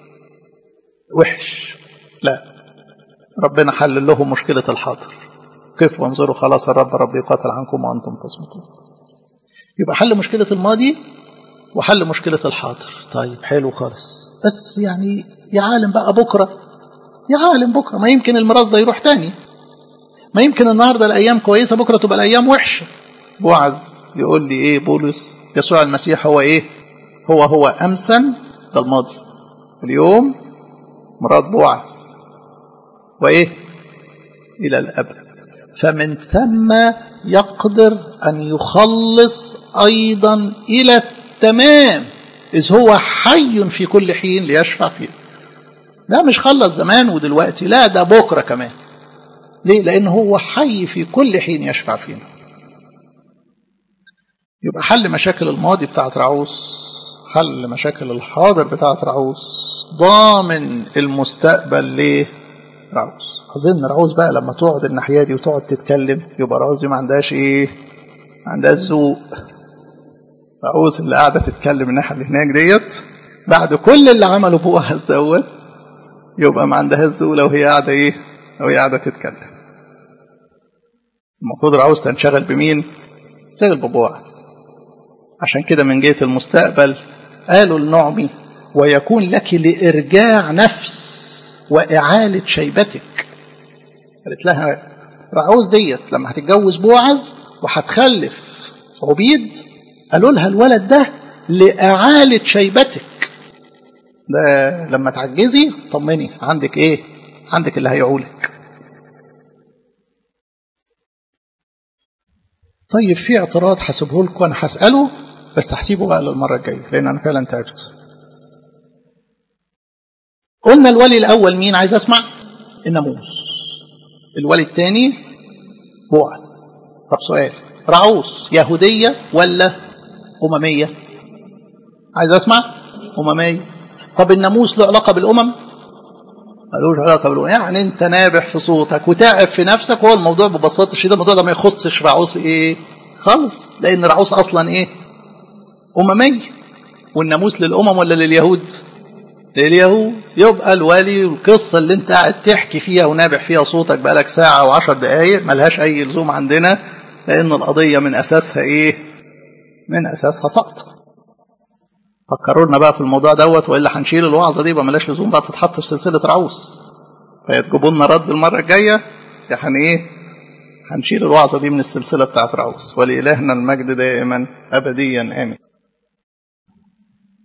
وحش لا ربنا حل لهم مشكلة الحاضر كيف وانظروا خلاص الرب رب يقاتل عنكم وانتم تصمتون يبقى حل مشكلة الماضي وحل مشكلة الحاضر طيب حلو خالص بس يعني يا عالم بقى بكرة يا عالم بكرة ما يمكن الميراث ده يروح تاني ما يمكن النهاردة الأيام كويسة بكرة تبقى الأيام وحشة بوعز يقول لي إيه بولس يسوع المسيح هو إيه هو هو أمسا ده الماضي اليوم مراد بوعز وإيه إلى الأبد فمن ثم يقدر أن يخلص أيضا إلى التمام إذ هو حي في كل حين ليشفع فيه ده مش خلص زمان ودلوقتي لا ده بكرة كمان ليه لأن هو حي في كل حين يشفع فينا يبقى حل مشاكل الماضي بتاعت رعوس حل مشاكل الحاضر بتاعت رعوس ضامن المستقبل ليه رعوس أظن رعوس بقى لما تقعد الناحية دي وتقعد تتكلم يبقى رعوس دي ما عندهاش إيه ما عندهاش ذوق رعوس اللي قاعدة تتكلم الناحية اللي هناك ديت بعد كل اللي عمله بوهز دوت يبقى ما عندهاش ذوق لو هي قاعدة إيه لو هي قاعدة تتكلم المفروض رعوس تنشغل بمين؟ تنشغل ببوعز عشان كده من جهة المستقبل قالوا لنعمي ويكون لك لإرجاع نفس وإعالة شيبتك قالت لها رعوز ديت لما هتتجوز بوعز وهتخلف عبيد قالوا لها الولد ده لإعالة شيبتك ده لما تعجزي طمني عندك ايه عندك اللي هيعولك طيب في اعتراض هسيبه لكم انا هساله بس هسيبه بقى للمره الجايه لان انا فعلا تعبت قلنا الولي الاول مين عايز اسمع الناموس الولي الثاني بوعز طب سؤال رعوس يهوديه ولا امميه عايز اسمع امميه طب الناموس له علاقه بالامم ملوش علاقه بالامم يعني انت نابح في صوتك وتعب في نفسك هو الموضوع ببساطه شديده الموضوع ده ما يخصش رعوس ايه خالص لان رعوس اصلا ايه امميه والناموس للامم ولا لليهود لليهود يبقى الولي القصة اللي انت قاعد تحكي فيها ونابح فيها صوتك بقالك ساعة وعشر دقايق ملهاش أي لزوم عندنا لأن القضية من أساسها إيه؟ من أساسها سقط. فكروا لنا بقى في الموضوع دوت والا هنشيل الوعظه دي يبقى ملاش لزوم بقى تتحط في سلسله رعوس فيتجيبوا لنا رد المره الجايه يعني ايه هنشيل الوعظه دي من السلسله بتاعت رعوس ولالهنا المجد دائما ابديا امين